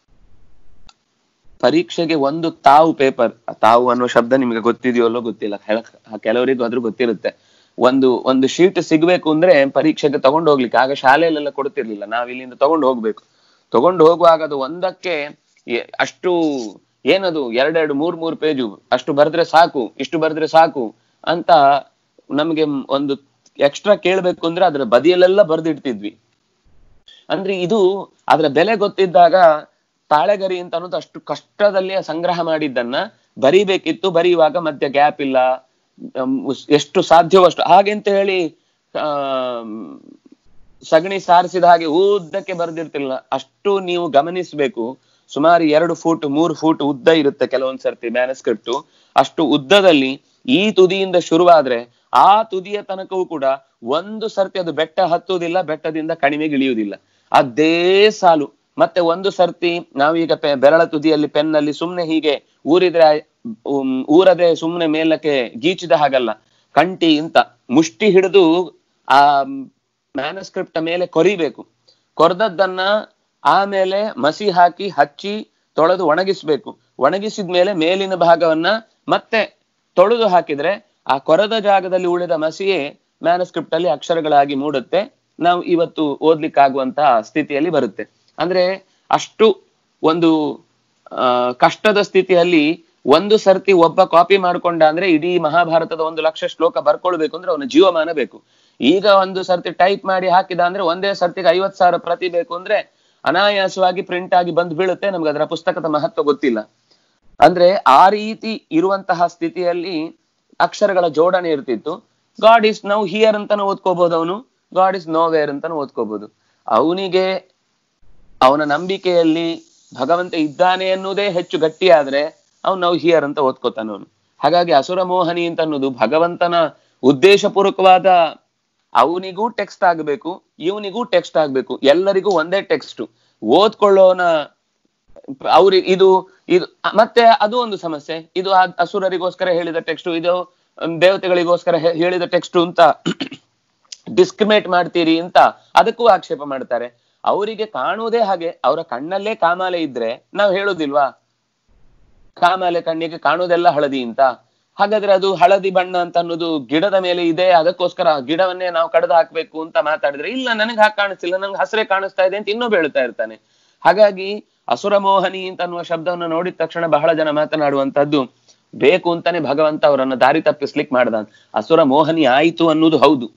ಪರೀಕ್ಷೆಗೆ ಒಂದು ತಾವು ಪೇಪರ್ ತಾವು ಅನ್ನೋ ಶಬ್ದ ನಿಮ್ಗೆ ಗೊತ್ತಿದೆಯಲ್ಲೋ ಗೊತ್ತಿಲ್ಲ ಕೆಲ- ಕೆಲವರಿಗೂ ಆದ್ರೂ ಗೊತ್ತಿರುತ್ತೆ ಒಂದು ಒಂದು ಶೀಟ್ ಸಿಗ್ಬೇಕು ಅಂದ್ರೆ ಪರೀಕ್ಷೆಗೆ ತಗೊಂಡು ಹೋಗ್ಲಿಕ್ಕೆ ಆಗ ಶಾಲೆಯಲ್ಲೆಲ್ಲ ಕೊಡ್ತಿರ್ಲಿಲ್ಲ ನಾವ್ ಇಲ್ಲಿಂದ ತಗೊಂಡು ಹೋಗ್ಬೇಕು ತಗೊಂಡು ಹೋಗುವಾಗ ಅದು ಒಂದಕ್ಕೆ ಎ- ಅಷ್ಟು ಏನದು ಎರಡೆರಡು ಮೂರ್ ಮೂರ್ ಪೇಜು ಅಷ್ಟು ಬರೆದ್ರೆ ಸಾಕು ಇಷ್ಟು ಬರೆದ್ರೆ ಸಾಕು ಅಂತ ನಮ್ಗೆ ಒಂದು ಎಕ್ಸ್ಟ್ರಾ ಕೇಳ್ಬೇಕು ಅಂದ್ರೆ ಅದ್ರ ಬದಿಯಲ್ಲೆಲ್ಲ ಬರ್ದಿಡ್ತಿದ್ವಿ ಅಂದ್ರೆ ಇದು ಅದರ ಬೆಲೆ ಗೊತ್ತಿದ್ದಾಗ ತಾಳೆಗರಿ ಅಂತ ಅನ್ನೋದು ಅಷ್ಟು ಕಷ್ಟದಲ್ಲಿ ಸಂಗ್ರಹ ಮಾಡಿದ್ದನ್ನ ಬರಿಬೇಕಿತ್ತು ಬರೆಯುವಾಗ ಮಧ್ಯ ಗ್ಯಾಪ್ ಇಲ್ಲ ಅಮ್, ಉಸ್- ಎಷ್ಟು ಸಾಧ್ಯವೋ ಅಷ್ಟು ಹಾಗೆಂತ ಹೇಳಿ ಆ ಸಗಣಿ ಸಾರಿಸಿದ ಹಾಗೆ ಉದ್ದಕ್ಕೆ ಬರ್ದಿರ್ತಿಲ್ಲ ಅಷ್ಟು ನೀವು ಗಮನಿಸ್ಬೇಕು ಸುಮಾರು ಎರಡು ಫೂಟ್ ಮೂರು ಫೂಟ್ ಉದ್ದ ಇರುತ್ತೆ ಕೆಲವೊಂದ್ ಸರ್ತಿ ಮ್ಯಾನಸ್ಕ್ರಿಪ್ಟ್ ಅಷ್ಟು ಉದ್ದದಲ್ಲಿ ಈ ತುದಿಯಿಂದ ಶುರುವಾದ್ರೆ ಆ ತುದಿಯ ತನಕವೂ ಕೂಡ ಒಂದು ಸರ್ತಿ ಅದು ಬೆಟ್ಟ ಹತ್ತುವುದಿಲ್ಲ ಬೆಟ್ಟದಿಂದ ಕಣಿವೆಗೆ ಇಳಿಯುವುದಿಲ್ಲ ಅದೇ ಸಾಲು ಮತ್ತೆ ಒಂದು ಸರ್ತಿ ನಾವೀಗ ಪೆ- ಬೆರಳ ತುದಿಯಲ್ಲಿ ಪೆನ್ನಲ್ಲಿ ಸುಮ್ನೆ ಹೀಗೆ ಊರಿದ್ರೆ ಉಮ್, ಊರದೆ ಸುಮ್ನೆ ಮೇಲಕ್ಕೆ ಗೀಚಿದ ಹಾಗಲ್ಲ ಕಂಟಿ ಅಂತ ಮುಷ್ಟಿ ಹಿಡಿದು ಆ ಮ್ಯಾನಸ್ಕ್ರಿಪ್ಟ್ ಮೇಲೆ ಕೊರಿಬೇಕು ಕೊರ್ದದ್ದನ್ನ ಆಮೇಲೆ ಮಸಿ ಹಾಕಿ ಹಚ್ಚಿ ತೊಳೆದು ಒಣಗಿಸ್ಬೇಕು ಒಣಗಿಸಿದ ಮೇಲೆ ಮೇಲಿನ ಭಾಗವನ್ನ ಮತ್ತೆ ತೊಳೆದು ಹಾಕಿದ್ರೆ ಆ ಕೊರದ ಜಾಗದಲ್ಲಿ ಉಳಿದ ಮಸಿಯೇ ಮ್ಯಾನಸ್ಕ್ರಿಪ್ಟ್ ಅಲ್ಲಿ ಅಕ್ಷರಗಳಾಗಿ ಮೂಡುತ್ತೆ ನಾವು ಇವತ್ತು ಓದ್ಲಿಕ್ಕಾಗುವಂತಹ ಸ್ಥಿತಿಯಲ್ಲಿ ಬರುತ್ತೆ ಅಂದ್ರೆ ಅಷ್ಟು ಒಂದು ಆ, ಕಷ್ಟದ ಸ್ಥಿತಿಯಲ್ಲಿ ಒಂದು ಸರ್ತಿ ಒಬ್ಬ ಕಾಪಿ ಮಾಡ್ಕೊಂಡ ಅಂದ್ರೆ ಇಡೀ ಮಹಾಭಾರತದ ಒಂದು ಲಕ್ಷ ಶ್ಲೋಕ ಬರ್ಕೊಳ್ಬೇಕು ಅಂದ್ರೆ ಅವನ ಜೀವಮಾನ ಬೇಕು ಈಗ ಒಂದು ಸರ್ತಿ ಟೈಪ್ ಮಾಡಿ ಹಾಕಿದ ಅಂದ್ರೆ ಒಂದೇ ಸರ್ತಿಗೆ ಐವತ್ ಸಾವಿರ ಪ್ರತಿ ಬೇಕು ಅಂದ್ರೆ ಅನಾಯಾಸವಾಗಿ ಪ್ರಿಂಟ್ ಆಗಿ ಬಂದು ಬೀಳುತ್ತೆ ನಮ್ಗೆ ಅದರ ಪುಸ್ತಕದ ಮಹತ್ವ ಗೊತ್ತಿಲ್ಲ ಅಂದ್ರೆ ಆ ರೀತಿ ಇರುವಂತಹ ಸ್ಥಿತಿಯಲ್ಲಿ ಅಕ್ಷರಗಳ ಜೋಡಣೆ ಇರ್ತಿತ್ತು ಗಾಡ್ ಇಸ್ ನೌ ಹಿಯರ್ ಅಂತಾನು ಓದ್ಕೋಬಹುದು ಅವನು ಗಾಡ್ ಇಸ್ ನೋ ವೇರ್ ಅಂತಾನು ಓದ್ಕೋಬಹುದು ಅವನಿಗೆ ಅವನ ನಂಬಿಕೆಯಲ್ಲಿ ಭಗವಂತ ಇದ್ದಾನೆ ಅನ್ನೋದೇ ಹೆಚ್ಚು ಗಟ್ಟಿಯಾದ್ರೆ ಅವ್ನು ನಾವು ಹಿಯರ್ ಅಂತ ಓದ್ಕೋತಾನ ಅವನು ಹಾಗಾಗಿ ಅಸುರ ಮೋಹನಿ ಅಂತ ಅನ್ನೋದು ಭಗವಂತನ ಉದ್ದೇಶಪೂರ್ವಕವಾದ ಅವನಿಗೂ ಟೆಕ್ಸ್ಟ್ ಆಗ್ಬೇಕು ಇವನಿಗೂ ಟೆಕ್ಸ್ಟ್ ಆಗ್ಬೇಕು ಎಲ್ಲರಿಗೂ ಒಂದೇ ಟೆಕ್ಸ್ಟ್ ಓದ್ಕೊಳ್ಳೋನ ಅವ್ರಿಗೆ ಇದು ಇದು ಮತ್ತೆ ಅದು ಒಂದು ಸಮಸ್ಯೆ ಇದು ಆ ಅಸುರರಿಗೋಸ್ಕರ ಹೇಳಿದ ಟೆಕ್ಸ್ಟ್ ಇದು ಮ್, ದೇವತೆಗಳಿಗೋಸ್ಕರ ಹೇ- ಹೇಳಿದ ಟೆಕ್ಸ್ಟ್ ಅಂತ ಡಿಸ್ಕ್ರಿಮೇಟ್ ಮಾಡ್ತೀರಿ ಅಂತ ಅದಕ್ಕೂ ಆಕ್ಷೇಪ ಮಾಡ್ತಾರೆ ಅವರಿಗೆ ಕಾಣುವುದೇ ಹಾಗೆ ಅವರ ಕಣ್ಣಲ್ಲೇ ಕಾಮಾಲೆ ಇದ್ರೆ ನಾವು ಹೇಳೋದಿಲ್ವಾ ಕಾಮಾಲೆ ಕಣ್ಣಿಗೆ ಕಾಣುವುದೆಲ್ಲ ಹಳದಿ ಅಂತ ಹಾಗಾದ್ರೆ ಅದು ಹಳದಿ ಬಣ್ಣ ಅಂತ ಅನ್ನೋದು ಗಿಡದ ಮೇಲೆ ಇದೆ ಅದಕ್ಕೋಸ್ಕರ ಆ ಗಿಡವನ್ನೇ ನಾವು ಕಡ್ದು ಹಾಕ್ಬೇಕು ಅಂತ ಮಾತಾಡಿದ್ರೆ ಇಲ್ಲ ನನಗೆ ಹಾಗೆ ಕಾಣಿಸ್ತಿಲ್ಲ ನಂಗೆ ಹಸಿರೇ ಕಾಣಿಸ್ತಾ ಇದೆ ಅಂತ ಇನ್ನೂ ಹೇಳ್ತಾ ಇರ್ತಾನೆ ಹಾಗಾಗಿ ಅಸುರ ಮೋಹನಿ ಅಂತ ಅನ್ನುವ ಶಬ್ದವನ್ನು ನೋಡಿದ ತಕ್ಷಣ ಬಹಳ ಜನ ಮಾತನಾಡುವಂತದ್ದು ಬೇಕು ಅಂತಾನೆ ಭಗವಂತ ಅವರನ್ನ ದಾರಿ ತಪ್ಪಿಸ್ಲಿಕ್ ಮಾಡ್ದ ಅಸುರ ಮೋಹನಿ ಆಯಿತು ಅನ್ನೋದು ಹೌದು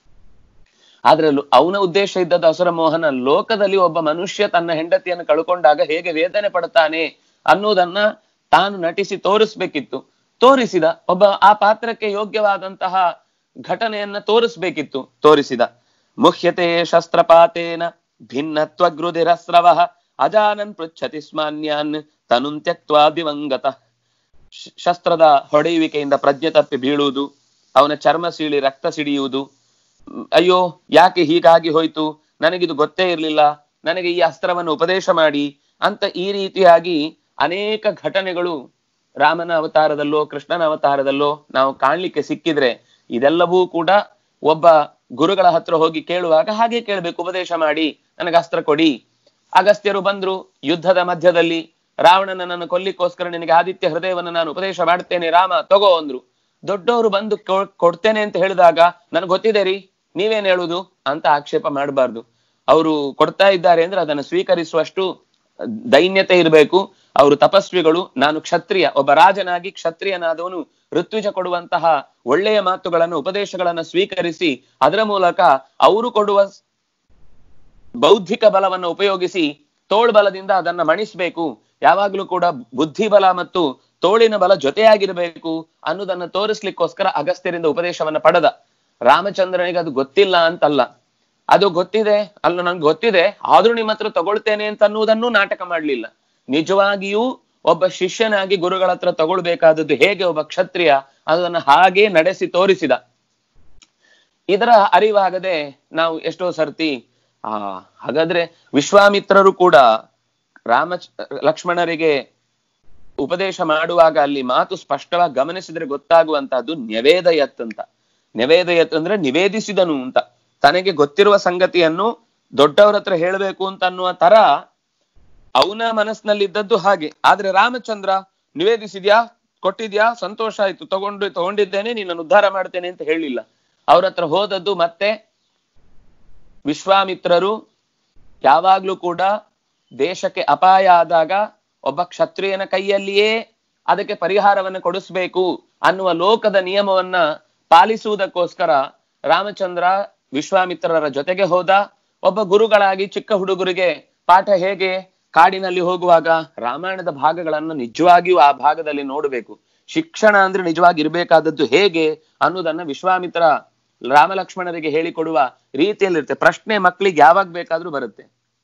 ಆದ್ರೆ ಲೋ- ಅವನ ಉದ್ದೇಶ ಇದ್ದದ್ದು ಅಸುರ ಮೋಹನ ಲೋಕದಲ್ಲಿ ಒಬ್ಬ ಮನುಷ್ಯ ತನ್ನ ಹೆಂಡತಿಯನ್ನು ಕಳ್ಕೊಂಡಾಗ ಹೇಗೆ ವೇದನೆ ಪಡ್ತಾನೆ ಅನ್ನೋದನ್ನ ತಾನು ನಟಿಸಿ ತೋರಿಸ್ಬೇಕಿತ್ತು ತೋರಿಸಿದ ಒಬ್ಬ ಆ ಪಾತ್ರಕ್ಕೆ ಯೋಗ್ಯವಾದಂತಹ ಘಟನೆಯನ್ನ ತೋರಿಸ್ಬೇಕಿತ್ತು ತೋರಿಸಿದ ಮುಹ್ಯತೆ ಶಸ್ತ್ರಪಾತೇನ ಭಿನ್ನತ್ವಗೃಧಿರಸ್ರವ ಅಜಾನನ್ ಪೃಚ್ಛತಿ ಸ್ಮಾನ್ಯಾನ್ ತನುಂ ತ್ಯಕ್ತ್ವಾ ದಿವಂಗತ ಶ- ಶಸ್ತ್ರದ ಹೊಡೆಯುವಿಕೆಯಿಂದ ಪ್ರಜ್ಞೆ ತಪ್ಪಿ ಬೀಳುವುದು ಅವನ ಚರ್ಮ ಸೀಳಿ ರಕ್ತ ಸಿಡಿಯುವುದು ಮ್, ಅಯ್ಯೋ ಯಾಕೆ ಹೀಗಾಗಿ ಹೋಯ್ತು ನನಗಿದು ಗೊತ್ತೇ ಇರ್ಲಿಲ್ಲ ನನಗೆ ಈ ಅಸ್ತ್ರವನ್ನು ಉಪದೇಶ ಮಾಡಿ ಅಂತ ಈ ರೀತಿಯಾಗಿ ಅನೇಕ ಘಟನೆಗಳು ರಾಮನ ಅವತಾರದಲ್ಲೋ ಕೃಷ್ಣನ ಅವತಾರದಲ್ಲೋ ನಾವು ಕಾಣ್ಲಿಕ್ಕೆ ಸಿಕ್ಕಿದ್ರೆ ಇದೆಲ್ಲವೂ ಕೂಡ ಒಬ್ಬ ಗುರುಗಳ ಹತ್ರ ಹೋಗಿ ಕೇಳುವಾಗ ಹಾಗೆ ಕೇಳ್ಬೇಕು ಉಪದೇಶ ಮಾಡಿ ನನಗೆ ಅಸ್ತ್ರ ಕೊಡಿ ಅಗಸ್ತ್ಯರು ಬಂದ್ರು ಯುದ್ಧದ ಮಧ್ಯದಲ್ಲಿ ರಾವಣನನ್ನು ಕೊಲ್ಲಿಕ್ಕೋಸ್ಕರ ನಿನಗೆ ಆದಿತ್ಯ ಹೃದಯವನ್ನು ನಾನು ಉಪದೇಶ ಮಾಡ್ತೇನೆ ರಾಮ ತಗೋ ಅಂದ್ರು ದೊಡ್ಡವರು ಬಂದು ಕೊ- ಕೊಡ್ತೇನೆ ಅಂತ ಹೇಳಿದಾಗ ನನಗೆ ಗೊತ್ತಿದೆ ರೀ ನೀವೇನ್ ಹೇಳುದು ಅಂತ ಆಕ್ಷೇಪ ಮಾಡಬಾರ್ದು ಅವರು ಕೊಡ್ತಾ ಇದ್ದಾರೆ ಅಂದ್ರೆ ಅದನ್ನು ಸ್ವೀಕರಿಸುವಷ್ಟು ದೈನ್ಯತೆ ಇರಬೇಕು ಅವರು ತಪಸ್ವಿಗಳು ನಾನು ಕ್ಷತ್ರಿಯ ಒಬ್ಬ ರಾಜನಾಗಿ ಕ್ಷತ್ರಿಯನಾದವನು ಋತ್ವಿಜ ಕೊಡುವಂತಹ ಒಳ್ಳೆಯ ಮಾತುಗಳನ್ನು ಉಪದೇಶಗಳನ್ನ ಸ್ವೀಕರಿಸಿ ಅದರ ಮೂಲಕ ಅವರು ಕೊಡುವ ಬೌದ್ಧಿಕ ಬಲವನ್ನು ಉಪಯೋಗಿಸಿ ತೋಳ್ಬಲದಿಂದ ಅದನ್ನ ಮಣಿಸ್ಬೇಕು ಯಾವಾಗ್ಲೂ ಕೂಡ ಬುದ್ಧಿ ಬಲ ಮತ್ತು ತೋಳಿನ ಬಲ ಜೊತೆಯಾಗಿರ್ಬೇಕು ಅನ್ನೋದನ್ನ ತೋರಿಸ್ಲಿಕ್ಕೋಸ್ಕರ ಅಗಸ್ತ್ಯರಿಂದ ಉಪದೇಶವನ್ನ ಪಡೆದ ರಾಮಚಂದ್ರನಿಗೆ ಅದು ಗೊತ್ತಿಲ್ಲ ಅಂತಲ್ಲ ಅದು ಗೊತ್ತಿದೆ ಅಲ್ಲ ನನ್ಗೆ ಗೊತ್ತಿದೆ ಆದ್ರೂ ನಿಮ್ಮ ಹತ್ರ ತಗೊಳ್ತೇನೆ ಅಂತ ಅನ್ನುವುದನ್ನು ನಾಟಕ ಮಾಡ್ಲಿಲ್ಲ ನಿಜವಾಗಿಯೂ ಒಬ್ಬ ಶಿಷ್ಯನಾಗಿ ಗುರುಗಳ ಹತ್ರ ತಗೊಳ್ಬೇಕಾದದ್ದು ಹೇಗೆ ಒಬ್ಬ ಕ್ಷತ್ರಿಯ ಅದನ್ನ ಹಾಗೆ ನಡೆಸಿ ತೋರಿಸಿದ ಇದರ ಅರಿವಾಗದೆ ನಾವು ಎಷ್ಟೋ ಸರ್ತಿ ಆ ಹಾಗಾದ್ರೆ ವಿಶ್ವಾಮಿತ್ರರು ಕೂಡ ರಾಮ ಲಕ್ಷ್ಮಣರಿಗೆ ಉಪದೇಶ ಮಾಡುವಾಗ ಅಲ್ಲಿ ಮಾತು ಸ್ಪಷ್ಟವಾಗಿ ಗಮನಿಸಿದ್ರೆ ಗೊತ್ತಾಗುವಂತಹದ್ದು ನ್ಯವೇದಯತ್ ಅಂತ ನ್ಯವೇದಯತ್ ಅಂದ್ರೆ ನಿವೇದಿಸಿದನು ಅಂತ ತನಗೆ ಗೊತ್ತಿರುವ ಸಂಗತಿಯನ್ನು ದೊಡ್ಡವರ ಹತ್ರ ಹೇಳಬೇಕು ಅಂತ ಅನ್ನುವ ತರ ಅವನ ಮನಸ್ಸಿನಲ್ಲಿದ್ದದ್ದು ಹಾಗೆ ಆದ್ರೆ ರಾಮಚಂದ್ರ ನಿವೇದಿಸಿದ್ಯಾ ಕೊಟ್ಟಿದ್ಯಾ ಸಂತೋಷ ಆಯ್ತು ತಗೊಂಡು ತಗೊಂಡಿದ್ದೇನೆ ನೀನನ್ನು ಉದ್ಧಾರ ಮಾಡ್ತೇನೆ ಅಂತ ಹೇಳಿಲ್ಲ ಅವ್ರ ಹತ್ರ ಹೋದದ್ದು ಮತ್ತೆ ವಿಶ್ವಾಮಿತ್ರರು ಯಾವಾಗ್ಲೂ ಕೂಡ ದೇಶಕ್ಕೆ ಅಪಾಯ ಆದಾಗ ಒಬ್ಬ ಕ್ಷತ್ರಿಯನ ಕೈಯಲ್ಲಿಯೇ ಅದಕ್ಕೆ ಪರಿಹಾರವನ್ನು ಕೊಡಿಸ್ಬೇಕು ಅನ್ನುವ ಲೋಕದ ನಿಯಮವನ್ನ ಪಾಲಿಸುವುದಕ್ಕೋಸ್ಕರ ರಾಮಚಂದ್ರ ವಿಶ್ವಾಮಿತ್ರರ ಜೊತೆಗೆ ಹೋದ ಒಬ್ಬ ಗುರುಗಳಾಗಿ ಚಿಕ್ಕ ಹುಡುಗರಿಗೆ ಪಾಠ ಹೇಗೆ ಕಾಡಿನಲ್ಲಿ ಹೋಗುವಾಗ ರಾಮಾಯಣದ ಭಾಗಗಳನ್ನ ನಿಜವಾಗಿಯೂ ಆ ಭಾಗದಲ್ಲಿ ನೋಡಬೇಕು ಶಿಕ್ಷಣ ಅಂದ್ರೆ ನಿಜವಾಗಿ ಇರ್ಬೇಕಾದದ್ದು ಹೇಗೆ ಅನ್ನೋದನ್ನ ವಿಶ್ವಾಮಿತ್ರ ರಾಮಲಕ್ಷ್ಮಣರಿಗೆ ಹೇಳಿಕೊಡುವ ರೀತಿಯಲ್ಲಿರುತ್ತೆ ಪ್ರಶ್ನೆ ಮಕ್ಕಳಿಗೆ ಯಾವಾಗ ಬೇಕಾದ್ರೂ ಬರುತ್ತೆ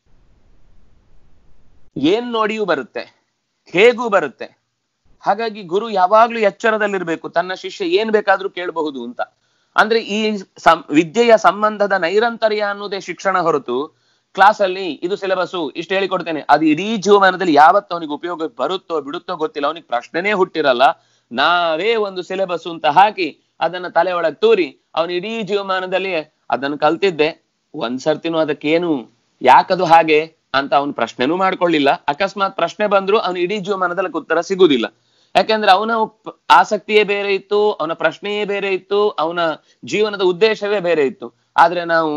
ಏನ್ ನೋಡಿಯೂ ಬರುತ್ತೆ ಹೇಗೂ ಬರುತ್ತೆ ಹಾಗಾಗಿ ಗುರು ಯಾವಾಗ್ಲೂ ಎಚ್ಚರದಲ್ಲಿರ್ಬೇಕು ತನ್ನ ಶಿಷ್ಯ ಏನ್ ಬೇಕಾದ್ರೂ ಕೇಳಬಹುದು ಅಂತ ಅಂದ್ರೆ ಈ ಸಂ ವಿದ್ಯೆಯ ಸಂಬಂಧದ ನೈರಂತರ್ಯ ಅನ್ನೋದೇ ಶಿಕ್ಷಣ ಹೊರತು ಕ್ಲಾಸ್ ಅಲ್ಲಿ ಇದು ಸಿಲೆಬಸ್ಸು ಇಷ್ಟು ಹೇಳಿಕೊಡ್ತೇನೆ ಅದು ಇಡೀ ಜೀವಮಾನದಲ್ಲಿ ಯಾವತ್ತು ಅವನಿಗೆ ಉಪಯೋಗ ಬರುತ್ತೋ ಬಿಡುತ್ತೋ ಗೊತ್ತಿಲ್ಲ ಅವನಿಗೆ ಪ್ರಶ್ನೆನೇ ಹುಟ್ಟಿರಲ್ಲ ನಾವೇ ಒಂದು ಸಿಲೆಬಸ್ ಅಂತ ಹಾಕಿ ಅದನ್ನ ತಲೆ ಒಳಗೆ ತೂರಿ ಅವನು ಇಡೀ ಜೀವಮಾನದಲ್ಲಿ ಅದನ್ನು ಕಲ್ತಿದ್ದೆ ಒಂದ್ ಸರ್ತಿನೂ ಅದಕ್ಕೇನು ಯಾಕದು ಹಾಗೆ ಅಂತ ಅವನು ಪ್ರಶ್ನೆನೂ ಮಾಡ್ಕೊಳ್ಳಿಲ್ಲ ಅಕಸ್ಮಾತ್ ಪ್ರಶ್ನೆ ಬಂದ್ರು ಅವನು ಇಡೀ ಜೀವಮಾನದಲ್ಲಿ ಉತ್ತರ ಸಿಗುದಿಲ್ಲ ಯಾಕೆಂದ್ರೆ ಅವನ ಆಸಕ್ತಿಯೇ ಬೇರೆ ಇತ್ತು ಅವನ ಪ್ರಶ್ನೆಯೇ ಬೇರೆ ಇತ್ತು ಅವನ ಜೀವನದ ಉದ್ದೇಶವೇ ಬೇರೆ ಇತ್ತು ಆದ್ರೆ ನಾವು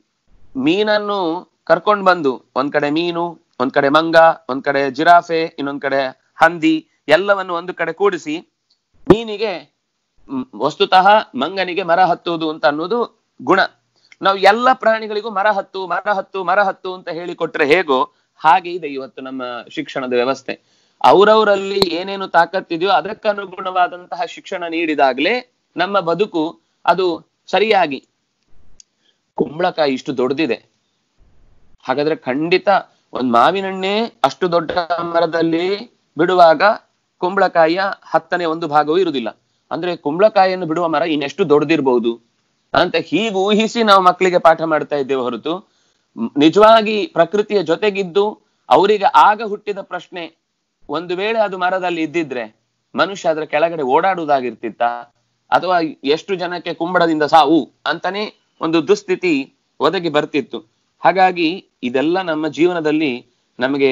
ಮೀನನ್ನು ಕರ್ಕೊಂಡ್ ಬಂದು ಒಂದ್ ಕಡೆ ಮೀನು ಒಂದ್ ಕಡೆ ಮಂಗ ಒಂದ್ ಕಡೆ ಜಿರಾಫೆ ಇನ್ನೊಂದ್ ಕಡೆ ಹಂದಿ ಎಲ್ಲವನ್ನು ಒಂದು ಕಡೆ ಕೂಡಿಸಿ ಮೀನಿಗೆ ಮ್, ವಸ್ತುತಃ ಮಂಗನಿಗೆ ಮರ ಹತ್ತುವುದು ಅಂತ ಅನ್ನೋದು ಗುಣ ನಾವು ಎಲ್ಲ ಪ್ರಾಣಿಗಳಿಗೂ ಮರ ಹತ್ತು ಮರ ಹತ್ತು ಮರ ಹತ್ತು ಅಂತ ಹೇಳಿಕೊಟ್ರೆ ಹೇಗೋ ಹಾಗೆ ಇದೆ ಇವತ್ತು ನಮ್ಮ ಶಿಕ್ಷಣದ ವ್ಯವಸ್ಥೆ ಅವರವರಲ್ಲಿ ಏನೇನು ತಾಕತ್ತಿದೆಯೋ ಅದಕ್ಕನುಗುಣವಾದಂತಹ ಶಿಕ್ಷಣ ನೀಡಿದಾಗ್ಲೇ ನಮ್ಮ ಬದುಕು ಅದು ಸರಿಯಾಗಿ ಕುಂಬಳಕಾಯಿ ಇಷ್ಟು ದೊಡ್ಡದಿದೆ ಹಾಗಾದ್ರೆ ಖಂಡಿತ ಒಂದ್ ಮಾವಿನಣ್ಣೆ ಅಷ್ಟು ದೊಡ್ಡ ಮರದಲ್ಲಿ ಬಿಡುವಾಗ ಕುಂಬಳಕಾಯಿಯ ಹತ್ತನೇ ಒಂದು ಭಾಗವೂ ಇರುವುದಿಲ್ಲ ಅಂದ್ರೆ ಕುಂಬಳಕಾಯಿಯನ್ನು ಬಿಡುವ ಮರ ಇನ್ನೆಷ್ಟು ದೊಡ್ಡದಿರ್ಬಹುದು ಅಂತ ಹೀಗೆ ಊಹಿಸಿ ನಾವು ಮಕ್ಕಳಿಗೆ ಪಾಠ ಮಾಡ್ತಾ ಇದ್ದೇವೆ ಹೊರತು ಮ್, ನಿಜವಾಗಿ ಪ್ರಕೃತಿಯ ಜೊತೆಗಿದ್ದು ಅವರಿಗೆ ಆಗ ಹುಟ್ಟಿದ ಪ್ರಶ್ನೆ ಒಂದು ವೇಳೆ ಅದು ಮರದಲ್ಲಿ ಇದ್ದಿದ್ರೆ ಮನುಷ್ಯ ಅದರ ಕೆಳಗಡೆ ಓಡಾಡುವುದಾಗಿರ್ತಿತ್ತ ಅಥವಾ ಎಷ್ಟು ಜನಕ್ಕೆ ಕುಂಬಳದಿಂದ ಸಾವು ಅಂತಾನೆ ಒಂದು ದುಸ್ಥಿತಿ ಒದಗಿ ಬರ್ತಿತ್ತು ಹಾಗಾಗಿ ಇದೆಲ್ಲ ನಮ್ಮ ಜೀವನದಲ್ಲಿ ನಮಗೆ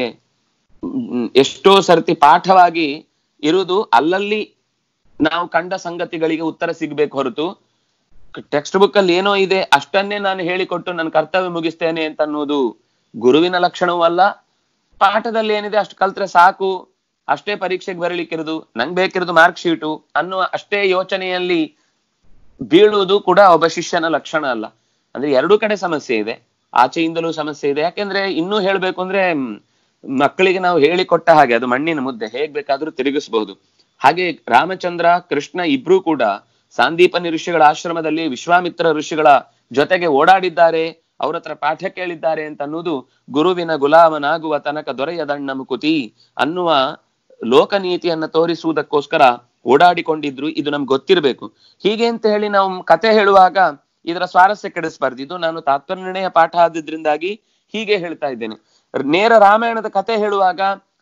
ಮ್, ಎಷ್ಟೋ ಸರ್ತಿ ಪಾಠವಾಗಿ ಇರುವುದು ಅಲ್ಲಲ್ಲಿ ನಾವು ಕಂಡ ಸಂಗತಿಗಳಿಗೆ ಉತ್ತರ ಸಿಗ್ಬೇಕು ಹೊರತು ಟೆಕ್ಸ್ಟ್ ಬುಕ್ ಅಲ್ಲಿ ಏನೋ ಇದೆ ಅಷ್ಟನ್ನೇ ನಾನು ಹೇಳಿಕೊಟ್ಟು ನನ್ನ ಕರ್ತವ್ಯ ಮುಗಿಸ್ತೇನೆ ಅಂತ ಅನ್ನೋದು ಗುರುವಿನ ಲಕ್ಷಣವೂ ಅಲ್ಲ ಪಾಠದಲ್ಲಿ ಏನಿದೆ ಅಷ್ಟು ಕಲ್ತ್ರೆ ಸಾಕು ಅಷ್ಟೇ ಪರೀಕ್ಷೆಗೆ ಬರಲಿಕ್ಕಿರೋದು ನಂಗೆ ಬೇಕಿರೋದು ಮಾರ್ಕ್ ಶೀಟು ಅನ್ನುವ ಅಷ್ಟೇ ಯೋಚನೆಯಲ್ಲಿ ಬೀಳುವುದು ಕೂಡ ಒಬ್ಬ ಶಿಷ್ಯನ ಲಕ್ಷಣ ಅಲ್ಲ ಅಂದ್ರೆ ಎರಡೂ ಕಡೆ ಸಮಸ್ಯೆ ಇದೆ ಆಚೆಯಿಂದಲೂ ಸಮಸ್ಯೆ ಇದೆ ಯಾಕೆಂದ್ರೆ ಇನ್ನೂ ಹೇಳ್ಬೇಕು ಅಂದ್ರೆ ಮ್, ಮಕ್ಕಳಿಗೆ ನಾವು ಹೇಳಿಕೊಟ್ಟ ಹಾಗೆ ಅದು ಮಣ್ಣಿನ ಮುದ್ದೆ ಹೇಗ್ ಬೇಕಾದ್ರೂ ತಿರುಗಿಸಬಹುದು ಹಾಗೆ ರಾಮಚಂದ್ರ ಕೃಷ್ಣ ಇಬ್ರು ಕೂಡ ಸಾಂದೀಪನಿ ಋಷಿಗಳ ಆಶ್ರಮದಲ್ಲಿ ವಿಶ್ವಾಮಿತ್ರ ಋಷಿಗಳ ಜೊತೆಗೆ ಓಡಾಡಿದ್ದಾರೆ ಅವ್ರ ಹತ್ರ ಪಾಠ ಕೇಳಿದ್ದಾರೆ ಅಂತ ಅನ್ನೋದು ಗುರುವಿನ ಗುಲಾಮನಾಗುವ ತನಕ ದೊರೆಯದಣ್ಣ ಮುಕುತಿ ಅನ್ನುವ ಲೋಕನೀತಿಯನ್ನ ತೋರಿಸುವುದಕ್ಕೋಸ್ಕರ ಓಡಾಡಿಕೊಂಡಿದ್ರು ಇದು ನಮ್ಗೆ ಗೊತ್ತಿರಬೇಕು ಹೀಗೆ ಅಂತ ಹೇಳಿ ನಾವು ಕತೆ ಹೇಳುವಾಗ ಇದರ ಸ್ವಾರಸ್ಯ ಕೆಡಿಸಬಾರ್ದು ಇದು ನಾನು ತಾತ್ಪರ್ಯ ಪಾಠ ಆದಿದ್ರಿಂದಾಗಿ ಹೀಗೆ ಹೇಳ್ತಾ ಇದ್ದೇನೆ ನೇರ ರಾಮಾಯಣದ ಕತೆ ಹೇಳುವಾಗ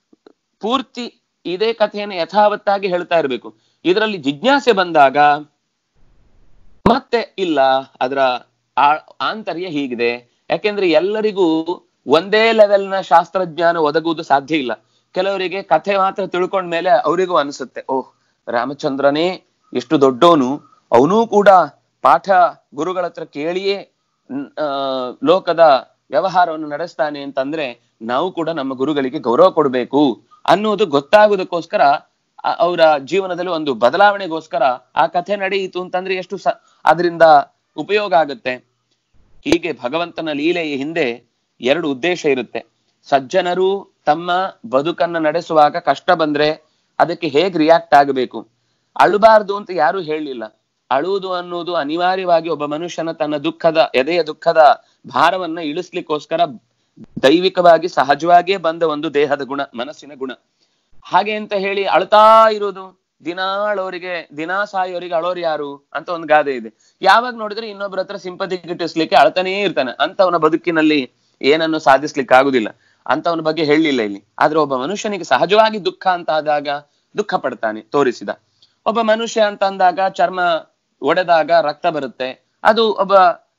ಪೂರ್ತಿ ಇದೇ ಕಥೆಯನ್ನು ಯಥಾವತ್ತಾಗಿ ಹೇಳ್ತಾ ಇರಬೇಕು ಇದರಲ್ಲಿ ಜಿಜ್ಞಾಸೆ ಬಂದಾಗ ಮತ್ತೆ ಇಲ್ಲ ಅದರ ಆ- ಆಂತರ್ಯ ಹೀಗಿದೆ ಯಾಕೆಂದ್ರೆ ಎಲ್ಲರಿಗೂ ಒಂದೇ ಲೆವೆಲ್ನ ಶಾಸ್ತ್ರಜ್ಞಾನ ಒದಗುವುದು ಸಾಧ್ಯ ಇಲ್ಲ ಕೆಲವರಿಗೆ ಕಥೆ ಮಾತ್ರ ತಿಳ್ಕೊಂಡ ಮೇಲೆ ಅವರಿಗೂ ಅನಿಸುತ್ತೆ ಓಹ್ ರಾಮಚಂದ್ರನೇ ಎಷ್ಟು ದೊಡ್ಡವನು ಅವನೂ ಕೂಡ ಪಾಠ ಗುರುಗಳ ಹತ್ರ ಕೇಳಿಯೇ ನ್- ಆ, ಲೋಕದ ವ್ಯವಹಾರವನ್ನು ನಡೆಸ್ತಾನೆ ಅಂತಂದ್ರೆ ನಾವು ಕೂಡ ನಮ್ಮ ಗುರುಗಳಿಗೆ ಗೌರವ ಕೊಡಬೇಕು ಅನ್ನೋದು ಗೊತ್ತಾಗುವುದಕ್ಕೋಸ್ಕರ ಆ- ಅವರ ಜೀವನದಲ್ಲಿ ಒಂದು ಬದಲಾವಣೆಗೋಸ್ಕರ ಆ ಕಥೆ ನಡೆಯಿತು ಅಂತಂದ್ರೆ ಎಷ್ಟು ಸ ಅದರಿಂದ ಉಪಯೋಗ ಆಗುತ್ತೆ ಹೀಗೆ ಭಗವಂತನ ಲೀಲೆಯ ಹಿಂದೆ ಎರಡು ಉದ್ದೇಶ ಇರುತ್ತೆ ಸಜ್ಜನರು ತಮ್ಮ ಬದುಕನ್ನ ನಡೆಸುವಾಗ ಕಷ್ಟ ಬಂದ್ರೆ ಅದಕ್ಕೆ ಹೇಗ್ ರಿಯಾಕ್ಟ್ ಆಗಬೇಕು ಅಳಬಾರ್ದು ಅಂತ ಯಾರು ಹೇಳಲಿಲ್ಲ ಅಳುವುದು ಅನ್ನೋದು ಅನಿವಾರ್ಯವಾಗಿ ಒಬ್ಬ ಮನುಷ್ಯನ ತನ್ನ ದುಃಖದ ಎದೆಯ ದುಃಖದ ಭಾರವನ್ನ ಇಳಿಸ್ಲಿಕ್ಕೋಸ್ಕರ ದೈವಿಕವಾಗಿ ಸಹಜವಾಗಿಯೇ ಬಂದ ಒಂದು ದೇಹದ ಗುಣ ಮನಸ್ಸಿನ ಗುಣ ಹಾಗೆ ಅಂತ ಹೇಳಿ ಅಳ್ತಾ ಇರೋದು ದಿನಾ ಅಳೋರಿಗೆ ದಿನಾ ಸಾಯೋರಿಗೆ ಅಳೋರು ಯಾರು ಅಂತ ಒಂದು ಗಾದೆ ಇದೆ ಯಾವಾಗ ನೋಡಿದ್ರೆ ಇನ್ನೊಬ್ಬರ ಹತ್ರ ಸಿಂಪತಿ ಗಿಟ್ಟಿಸ್ಲಿಕ್ಕೆ ಅಳ್ತಾನೇ ಇರ್ತಾನೆ ಅಂತವನ ಬದುಕಿನಲ್ಲಿ ಏನನ್ನು ಸಾಧಿಸ್ಲಿಕ್ಕೆ ಆಗುದಿಲ್ಲ ಅಂತವನ ಬಗ್ಗೆ ಹೇಳಲಿಲ್ಲ ಇಲ್ಲಿ ಆದ್ರೆ ಒಬ್ಬ ಮನುಷ್ಯನಿಗೆ ಸಹಜವಾಗಿ ದುಃಖ ಅಂತ ಆದಾಗ ದುಃಖ ಪಡ್ತಾನೆ ತೋರಿಸಿದ ಒಬ್ಬ ಮನುಷ್ಯ ಅಂತ ಅಂದಾಗ ಚರ್ಮ ಒಡೆದಾಗ ರಕ್ತ ಬರುತ್ತೆ ಅದು ಒಬ್ಬ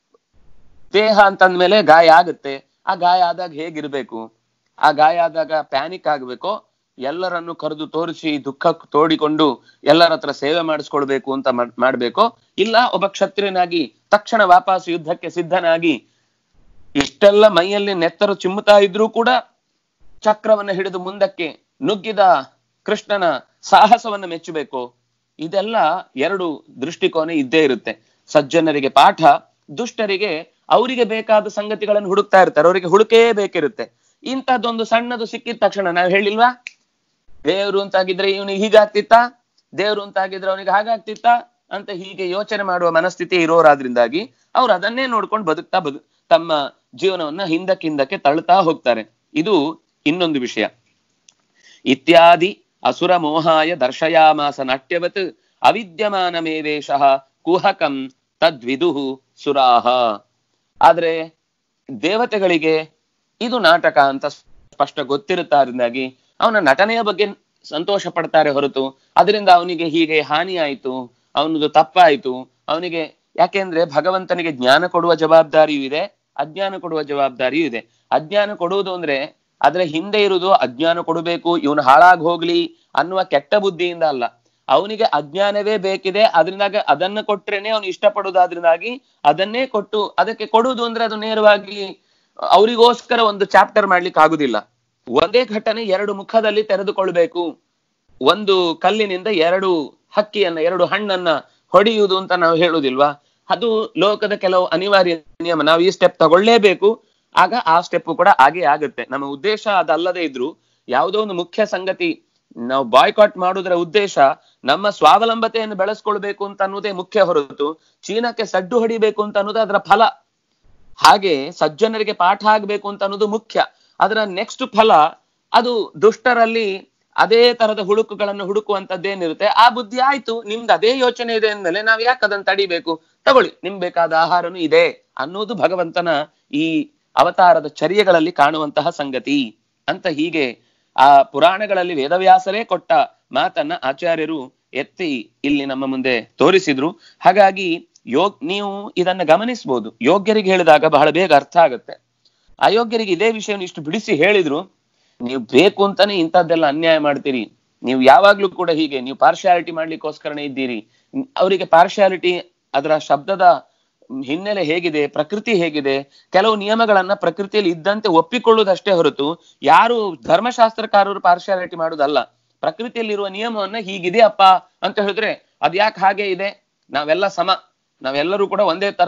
ದೇಹ ಅಂತಂದ್ಮೇಲೆ ಗಾಯ ಆಗುತ್ತೆ ಆ ಗಾಯ ಆದಾಗ ಹೇಗಿರ್ಬೇಕು ಆ ಗಾಯ ಆದಾಗ ಪ್ಯಾನಿಕ್ ಆಗ್ಬೇಕೋ ಎಲ್ಲರನ್ನು ಕರೆದು ತೋರಿಸಿ ದುಃಖ ತೋಡಿಕೊಂಡು ಎಲ್ಲರ ಹತ್ರ ಸೇವೆ ಮಾಡಿಸ್ಕೊಳ್ಬೇಕು ಅಂತ ಮಾಡ್- ಮಾಡ್ಬೇಕೋ ಇಲ್ಲ ಒಬ್ಬ ಕ್ಷತ್ರಿಯನಾಗಿ ತಕ್ಷಣ ವಾಪಸ್ ಯುದ್ಧಕ್ಕೆ ಸಿದ್ಧನಾಗಿ ಇಷ್ಟೆಲ್ಲ ಮೈಯಲ್ಲಿ ನೆತ್ತರು ಚಿಮ್ಮುತ್ತಾ ಇದ್ರೂ ಕೂಡ ಚಕ್ರವನ್ನ ಹಿಡಿದು ಮುಂದಕ್ಕೆ ನುಗ್ಗಿದ ಕೃಷ್ಣನ ಸಾಹಸವನ್ನ ಮೆಚ್ಚಬೇಕು ಇದೆಲ್ಲ ಎರಡು ದೃಷ್ಟಿಕೋನ ಇದ್ದೇ ಇರುತ್ತೆ ಸಜ್ಜನರಿಗೆ ಪಾಠ ದುಷ್ಟರಿಗೆ ಅವರಿಗೆ ಬೇಕಾದ ಸಂಗತಿಗಳನ್ನು ಹುಡುಕ್ತಾ ಇರ್ತಾರೆ ಅವರಿಗೆ ಹುಡುಕೇ ಬೇಕಿರುತ್ತೆ ಇಂಥದ್ದೊಂದು ಸಣ್ಣದು ಸಿಕ್ಕಿದ ತಕ್ಷಣ ನಾವು ಹೇಳಿಲ್ವಾ ದೇವ್ರು ಅಂತಾಗಿದ್ರೆ ಇವನಿಗೆ ಹೀಗಾಗ್ತಿತ್ತ ದೇವ್ರು ಅಂತಾಗಿದ್ರೆ ಅವನಿಗೆ ಹಾಗಾಗ್ತಿತ್ತ ಅಂತ ಹೀಗೆ ಯೋಚನೆ ಮಾಡುವ ಮನಸ್ಥಿತಿ ಇರೋರಾದ್ರಿಂದಾಗಿ ಅವ್ರು ಅದನ್ನೇ ನೋಡ್ಕೊಂಡು ಬದುಕ್ತಾ ಬದು ತಮ್ಮ ಜೀವನವನ್ನ ಹಿಂದಕ್ಕೆ ಹಿಂದಕ್ಕೆ ತಳ್ಳುತ್ತಾ ಹೋಗ್ತಾರೆ ಇದು ಇನ್ನೊಂದು ವಿಷಯ ಇತ್ಯಾದಿ ಅಸುರ ಮೋಹಾಯ ದರ್ಶಯಾಮಾಸ ನಾಟ್ಯವತ್ ಅವಿದ್ಯಮಾನಮೇವೇಶ ಕುಹಕಂ ತದ್ವಿದುಹು ಸುರಾಹ ಆದ್ರೆ ದೇವತೆಗಳಿಗೆ ಇದು ನಾಟಕ ಅಂತ ಸ್ಪಷ್ಟ ಗೊತ್ತಿರುತ್ತಾರಿಂದಾಗಿ ಅವನ ನಟನೆಯ ಬಗ್ಗೆ ಸಂತೋಷ ಪಡ್ತಾರೆ ಹೊರತು ಅದರಿಂದ ಅವನಿಗೆ ಹೀಗೆ ಹಾನಿ ಆಯ್ತು ಅವನದು ತಪ್ಪಾಯ್ತು ಅವನಿಗೆ ಯಾಕೆಂದ್ರೆ ಭಗವಂತನಿಗೆ ಜ್ಞಾನ ಕೊಡುವ ಜವಾಬ್ದಾರಿಯೂ ಇದೆ ಅಜ್ಞಾನ ಕೊಡುವ ಜವಾಬ್ದಾರಿಯೂ ಇದೆ ಅಜ್ಞಾನ ಕೊಡುವುದು ಅಂದ್ರೆ ಅದ್ರ ಹಿಂದೆ ಇರುವುದು ಅಜ್ಞಾನ ಕೊಡಬೇಕು ಇವನು ಹಾಳಾಗಿ ಹೋಗ್ಲಿ ಅನ್ನುವ ಕೆಟ್ಟ ಬುದ್ಧಿಯಿಂದ ಅಲ್ಲ ಅವನಿಗೆ ಅಜ್ಞಾನವೇ ಬೇಕಿದೆ ಅದರಿಂದಾಗ ಅದನ್ನ ಕೊಟ್ರೇನೆ ಅವನು ಇಷ್ಟಪಡುವುದಾದ್ರಿಂದಾಗಿ ಅದನ್ನೇ ಕೊಟ್ಟು ಅದಕ್ಕೆ ಕೊಡುವುದು ಅಂದ್ರೆ ಅದು ನೇರವಾಗಿ ಅವರಿಗೋಸ್ಕರ ಒಂದು ಚಾಪ್ಟರ್ ಮಾಡ್ಲಿಕ್ಕೆ ಆಗುದಿಲ್ಲ ಒಂದೇ ಘಟನೆ ಎರಡು ಮುಖದಲ್ಲಿ ತೆರೆದುಕೊಳ್ಬೇಕು ಒಂದು ಕಲ್ಲಿನಿಂದ ಎರಡು ಹಕ್ಕಿಯನ್ನ ಎರಡು ಹಣ್ಣನ್ನ ಹೊಡೆಯುವುದು ಅಂತ ನಾವು ಹೇಳುದಿಲ್ವಾ ಅದು ಲೋಕದ ಕೆಲವು ಅನಿವಾರ್ಯ ನಿಯಮ ನಾವು ಈ ಸ್ಟೆಪ್ ತಗೊಳ್ಳೇಬೇಕು ಆಗ ಆ ಸ್ಟೆಪ್ ಕೂಡ ಹಾಗೆ ಆಗುತ್ತೆ ನಮ್ಮ ಉದ್ದೇಶ ಅದಲ್ಲದೆ ಇದ್ರು ಯಾವುದೋ ಒಂದು ಮುಖ್ಯ ಸಂಗತಿ ನಾವು ಬಾಯ್ಕಾಟ್ ಮಾಡುವುದರ ಉದ್ದೇಶ ನಮ್ಮ ಸ್ವಾವಲಂಬತೆಯನ್ನು ಬೆಳೆಸ್ಕೊಳ್ಬೇಕು ಅಂತ ಅನ್ನೋದೇ ಮುಖ್ಯ ಹೊರತು ಚೀನಾಕ್ಕೆ ಸಡ್ಡು ಹೊಡಿಬೇಕು ಅಂತ ಅನ್ನೋದು ಅದರ ಫಲ ಹಾಗೆ ಸಜ್ಜನರಿಗೆ ಪಾಠ ಆಗ್ಬೇಕು ಅಂತ ಅನ್ನೋದು ಮುಖ್ಯ ಅದರ ನೆಕ್ಸ್ಟ್ ಫಲ ಅದು ದುಷ್ಟರಲ್ಲಿ ಅದೇ ತರದ ಹುಡುಕುಗಳನ್ನು ಹುಡುಕುವಂತದ್ದೇನಿರುತ್ತೆ ಆ ಬುದ್ಧಿ ಆಯ್ತು ನಿಮ್ದು ಅದೇ ಯೋಚನೆ ಇದೆ ಅಂದ್ಮೇಲೆ ನಾವ್ ಯಾಕೆ ಅದನ್ನ ತಡಿಬೇಕು ತಗೊಳ್ಳಿ ನಿಮ್ ಬೇಕಾದ ಆಹಾರನು ಇದೆ ಅನ್ನೋದು ಭಗವಂತನ ಈ ಅವತಾರದ ಚರ್ಯಗಳಲ್ಲಿ ಕಾಣುವಂತಹ ಸಂಗತಿ ಅಂತ ಹೀಗೆ ಆ ಪುರಾಣಗಳಲ್ಲಿ ವೇದವ್ಯಾಸರೇ ಕೊಟ್ಟ ಮಾತನ್ನ ಆಚಾರ್ಯರು ಎತ್ತಿ ಇಲ್ಲಿ ನಮ್ಮ ಮುಂದೆ ತೋರಿಸಿದ್ರು ಹಾಗಾಗಿ ಯೋಗ್ ನೀವು ಇದನ್ನ ಗಮನಿಸಬಹುದು ಯೋಗ್ಯರಿಗೆ ಹೇಳಿದಾಗ ಬಹಳ ಬೇಗ ಅರ್ಥ ಆಗುತ್ತೆ ಅಯೋಗ್ಯರಿಗೆ ಇದೇ ವಿಷಯವನ್ನು ಇಷ್ಟು ಬಿಡಿಸಿ ಹೇಳಿದ್ರು ನೀವು ಬೇಕು ಅಂತಾನೆ ಇಂಥದ್ದೆಲ್ಲ ಅನ್ಯಾಯ ಮಾಡ್ತೀರಿ ನೀವು ಯಾವಾಗ್ಲೂ ಕೂಡ ಹೀಗೆ ನೀವು ಪಾರ್ಶಿಯಾಲಿಟಿ ಮಾಡ್ಲಿಕ್ಕೋಸ್ಕರನೇ ಇದ್ದೀರಿ ಅವರಿಗೆ ಪಾರ್ಶಿಯಾಲಿಟಿ ಅದರ ಶಬ್ದದ ಹಿನ್ನೆಲೆ ಹೇಗಿದೆ ಪ್ರಕೃತಿ ಹೇಗಿದೆ ಕೆಲವು ನಿಯಮಗಳನ್ನ ಪ್ರಕೃತಿಯಲ್ಲಿ ಇದ್ದಂತೆ ಒಪ್ಪಿಕೊಳ್ಳುವುದಷ್ಟೇ ಹೊರತು ಯಾರು ಧರ್ಮಶಾಸ್ತ್ರಕಾರರು ಪಾರ್ಶಿಯಾಲಿಟಿ ಮಾಡುವುದಲ್ಲ ಪ್ರಕೃತಿಯಲ್ಲಿರುವ ನಿಯಮವನ್ನ ಹೀಗಿದೆ ಅಪ್ಪ ಅಂತ ಹೇಳಿದ್ರೆ ಅದ್ಯಾಕೆ ಹಾಗೆ ಇದೆ ನಾವೆಲ್ಲ ಸಮ ನಾವೆಲ್ಲರೂ ಕೂಡ ಒಂದೇ ತರ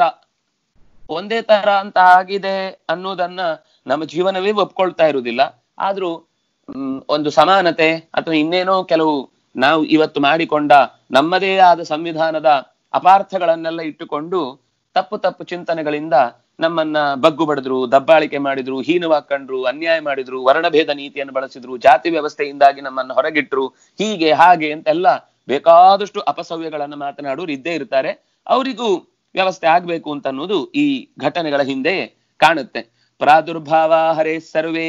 ಒಂದೇ ತರ ಅಂತ ಆಗಿದೆ ಅನ್ನೋದನ್ನ ನಮ್ಮ ಜೀವನವೇ ಒಪ್ಕೊಳ್ತಾ ಇರುವುದಿಲ್ಲ ಆದ್ರೂ ಹ್ಮ್, ಒಂದು ಸಮಾನತೆ ಅಥವಾ ಇನ್ನೇನೋ ಕೆಲವು ನಾವು ಇವತ್ತು ಮಾಡಿಕೊಂಡ ನಮ್ಮದೇ ಆದ ಸಂವಿಧಾನದ ಅಪಾರ್ಥಗಳನ್ನೆಲ್ಲ ಇಟ್ಟುಕೊಂಡು ತಪ್ಪು ತಪ್ಪು ಚಿಂತನೆಗಳಿಂದ ನಮ್ಮನ್ನ ಬಗ್ಗು ಬಡಿದ್ರು ದಬ್ಬಾಳಿಕೆ ಮಾಡಿದ್ರು ಹೀನವಾಗಿ ಕಂಡ್ರು ಅನ್ಯಾಯ ಮಾಡಿದ್ರು ವರ್ಣಭೇದ ನೀತಿಯನ್ನು ಬಳಸಿದ್ರು ಜಾತಿ ವ್ಯವಸ್ಥೆಯಿಂದಾಗಿ ನಮ್ಮನ್ನ ಹೊರಗಿಟ್ರು ಹೀಗೆ ಹಾಗೆ ಅಂತೆಲ್ಲ ಬೇಕಾದಷ್ಟು ಅಪಸವ್ಯಗಳನ್ನ ಮಾತನಾಡೋರು ಇದ್ದೇ ಇರ್ತಾರೆ ಅವರಿಗೂ ವ್ಯವಸ್ಥೆ ಆಗ್ಬೇಕು ಅಂತ ಅನ್ನೋದು ಈ ಘಟನೆಗಳ ಹಿಂದೆ ಕಾಣುತ್ತೆ ಪ್ರಾದುರ್ಭಾವ ಹರೇ ಸರ್ವೇ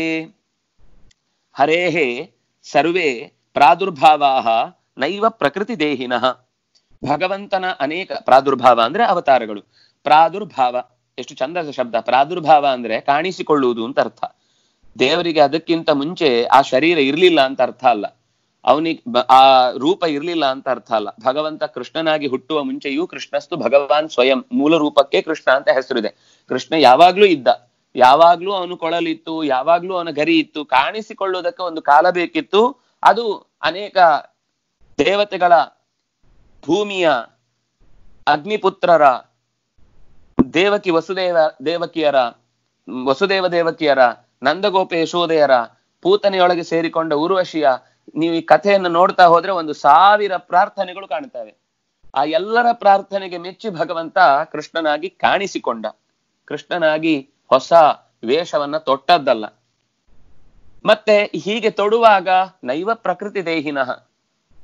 ಹರೇಹೇ ಸರ್ವೇ ಪ್ರಾದುರ್ಭಾವಾ ನೈವ ಪ್ರಕೃತಿ ದೇಹಿನಃ ಭಗವಂತನ ಅನೇಕ ಪ್ರಾದುರ್ಭಾವ ಅಂದ್ರೆ ಅವತಾರಗಳು ಪ್ರಾದುರ್ಭಾವ ಎಷ್ಟು ಚಂದದ ಶಬ್ದ ಪ್ರಾದುರ್ಭಾವ ಅಂದ್ರೆ ಕಾಣಿಸಿಕೊಳ್ಳುವುದು ಅಂತ ಅರ್ಥ ದೇವರಿಗೆ ಅದಕ್ಕಿಂತ ಮುಂಚೆ ಆ ಶರೀರ ಇರ್ಲಿಲ್ಲ ಅಂತ ಅರ್ಥ ಅಲ್ಲ ಅವನಿಗೆ ಆ ರೂಪ ಇರ್ಲಿಲ್ಲ ಅಂತ ಅರ್ಥ ಅಲ್ಲ ಭಗವಂತ ಕೃಷ್ಣನಾಗಿ ಹುಟ್ಟುವ ಮುಂಚೆಯೂ ಕೃಷ್ಣಸ್ತು ಭಗವಾನ್ ಸ್ವಯಂ ಮೂಲ ರೂಪಕ್ಕೆ ಕೃಷ್ಣ ಅಂತ ಹೆಸರಿದೆ ಕೃಷ್ಣ ಯಾವಾಗ್ಲೂ ಇದ್ದ ಯಾವಾಗ್ಲೂ ಅವನು ಕೊಳಲಿತ್ತು ಯಾವಾಗ್ಲೂ ಅವನ ಗರಿ ಇತ್ತು ಕಾಣಿಸಿಕೊಳ್ಳುವುದಕ್ಕೆ ಒಂದು ಕಾಲ ಬೇಕಿತ್ತು ಅದು ಅನೇಕ ದೇವತೆಗಳ ಭೂಮಿಯ ಅಗ್ನಿಪುತ್ರರ ದೇವಕಿ ವಸುದೇವ ದೇವಕಿಯರ ವಸುದೇವ ದೇವಕಿಯರ ನಂದಗೋಪ ಯಶೋದೆಯರ ಪೂತನೆಯೊಳಗೆ ಸೇರಿಕೊಂಡ ಊರ್ವಶಿಯ ನೀವು ಈ ಕಥೆಯನ್ನು ನೋಡ್ತಾ ಹೋದ್ರೆ ಒಂದು ಸಾವಿರ ಪ್ರಾರ್ಥನೆಗಳು ಕಾಣ್ತವೆ ಆ ಎಲ್ಲರ ಪ್ರಾರ್ಥನೆಗೆ ಮೆಚ್ಚಿ ಭಗವಂತ ಕೃಷ್ಣನಾಗಿ ಕಾಣಿಸಿಕೊಂಡ ಕೃಷ್ಣನಾಗಿ ಹೊಸ ವೇಷವನ್ನ ತೊಟ್ಟದ್ದಲ್ಲ ಮತ್ತೆ ಹೀಗೆ ತೊಡುವಾಗ ನೈವ ಪ್ರಕೃತಿ ದೇಹಿನಃ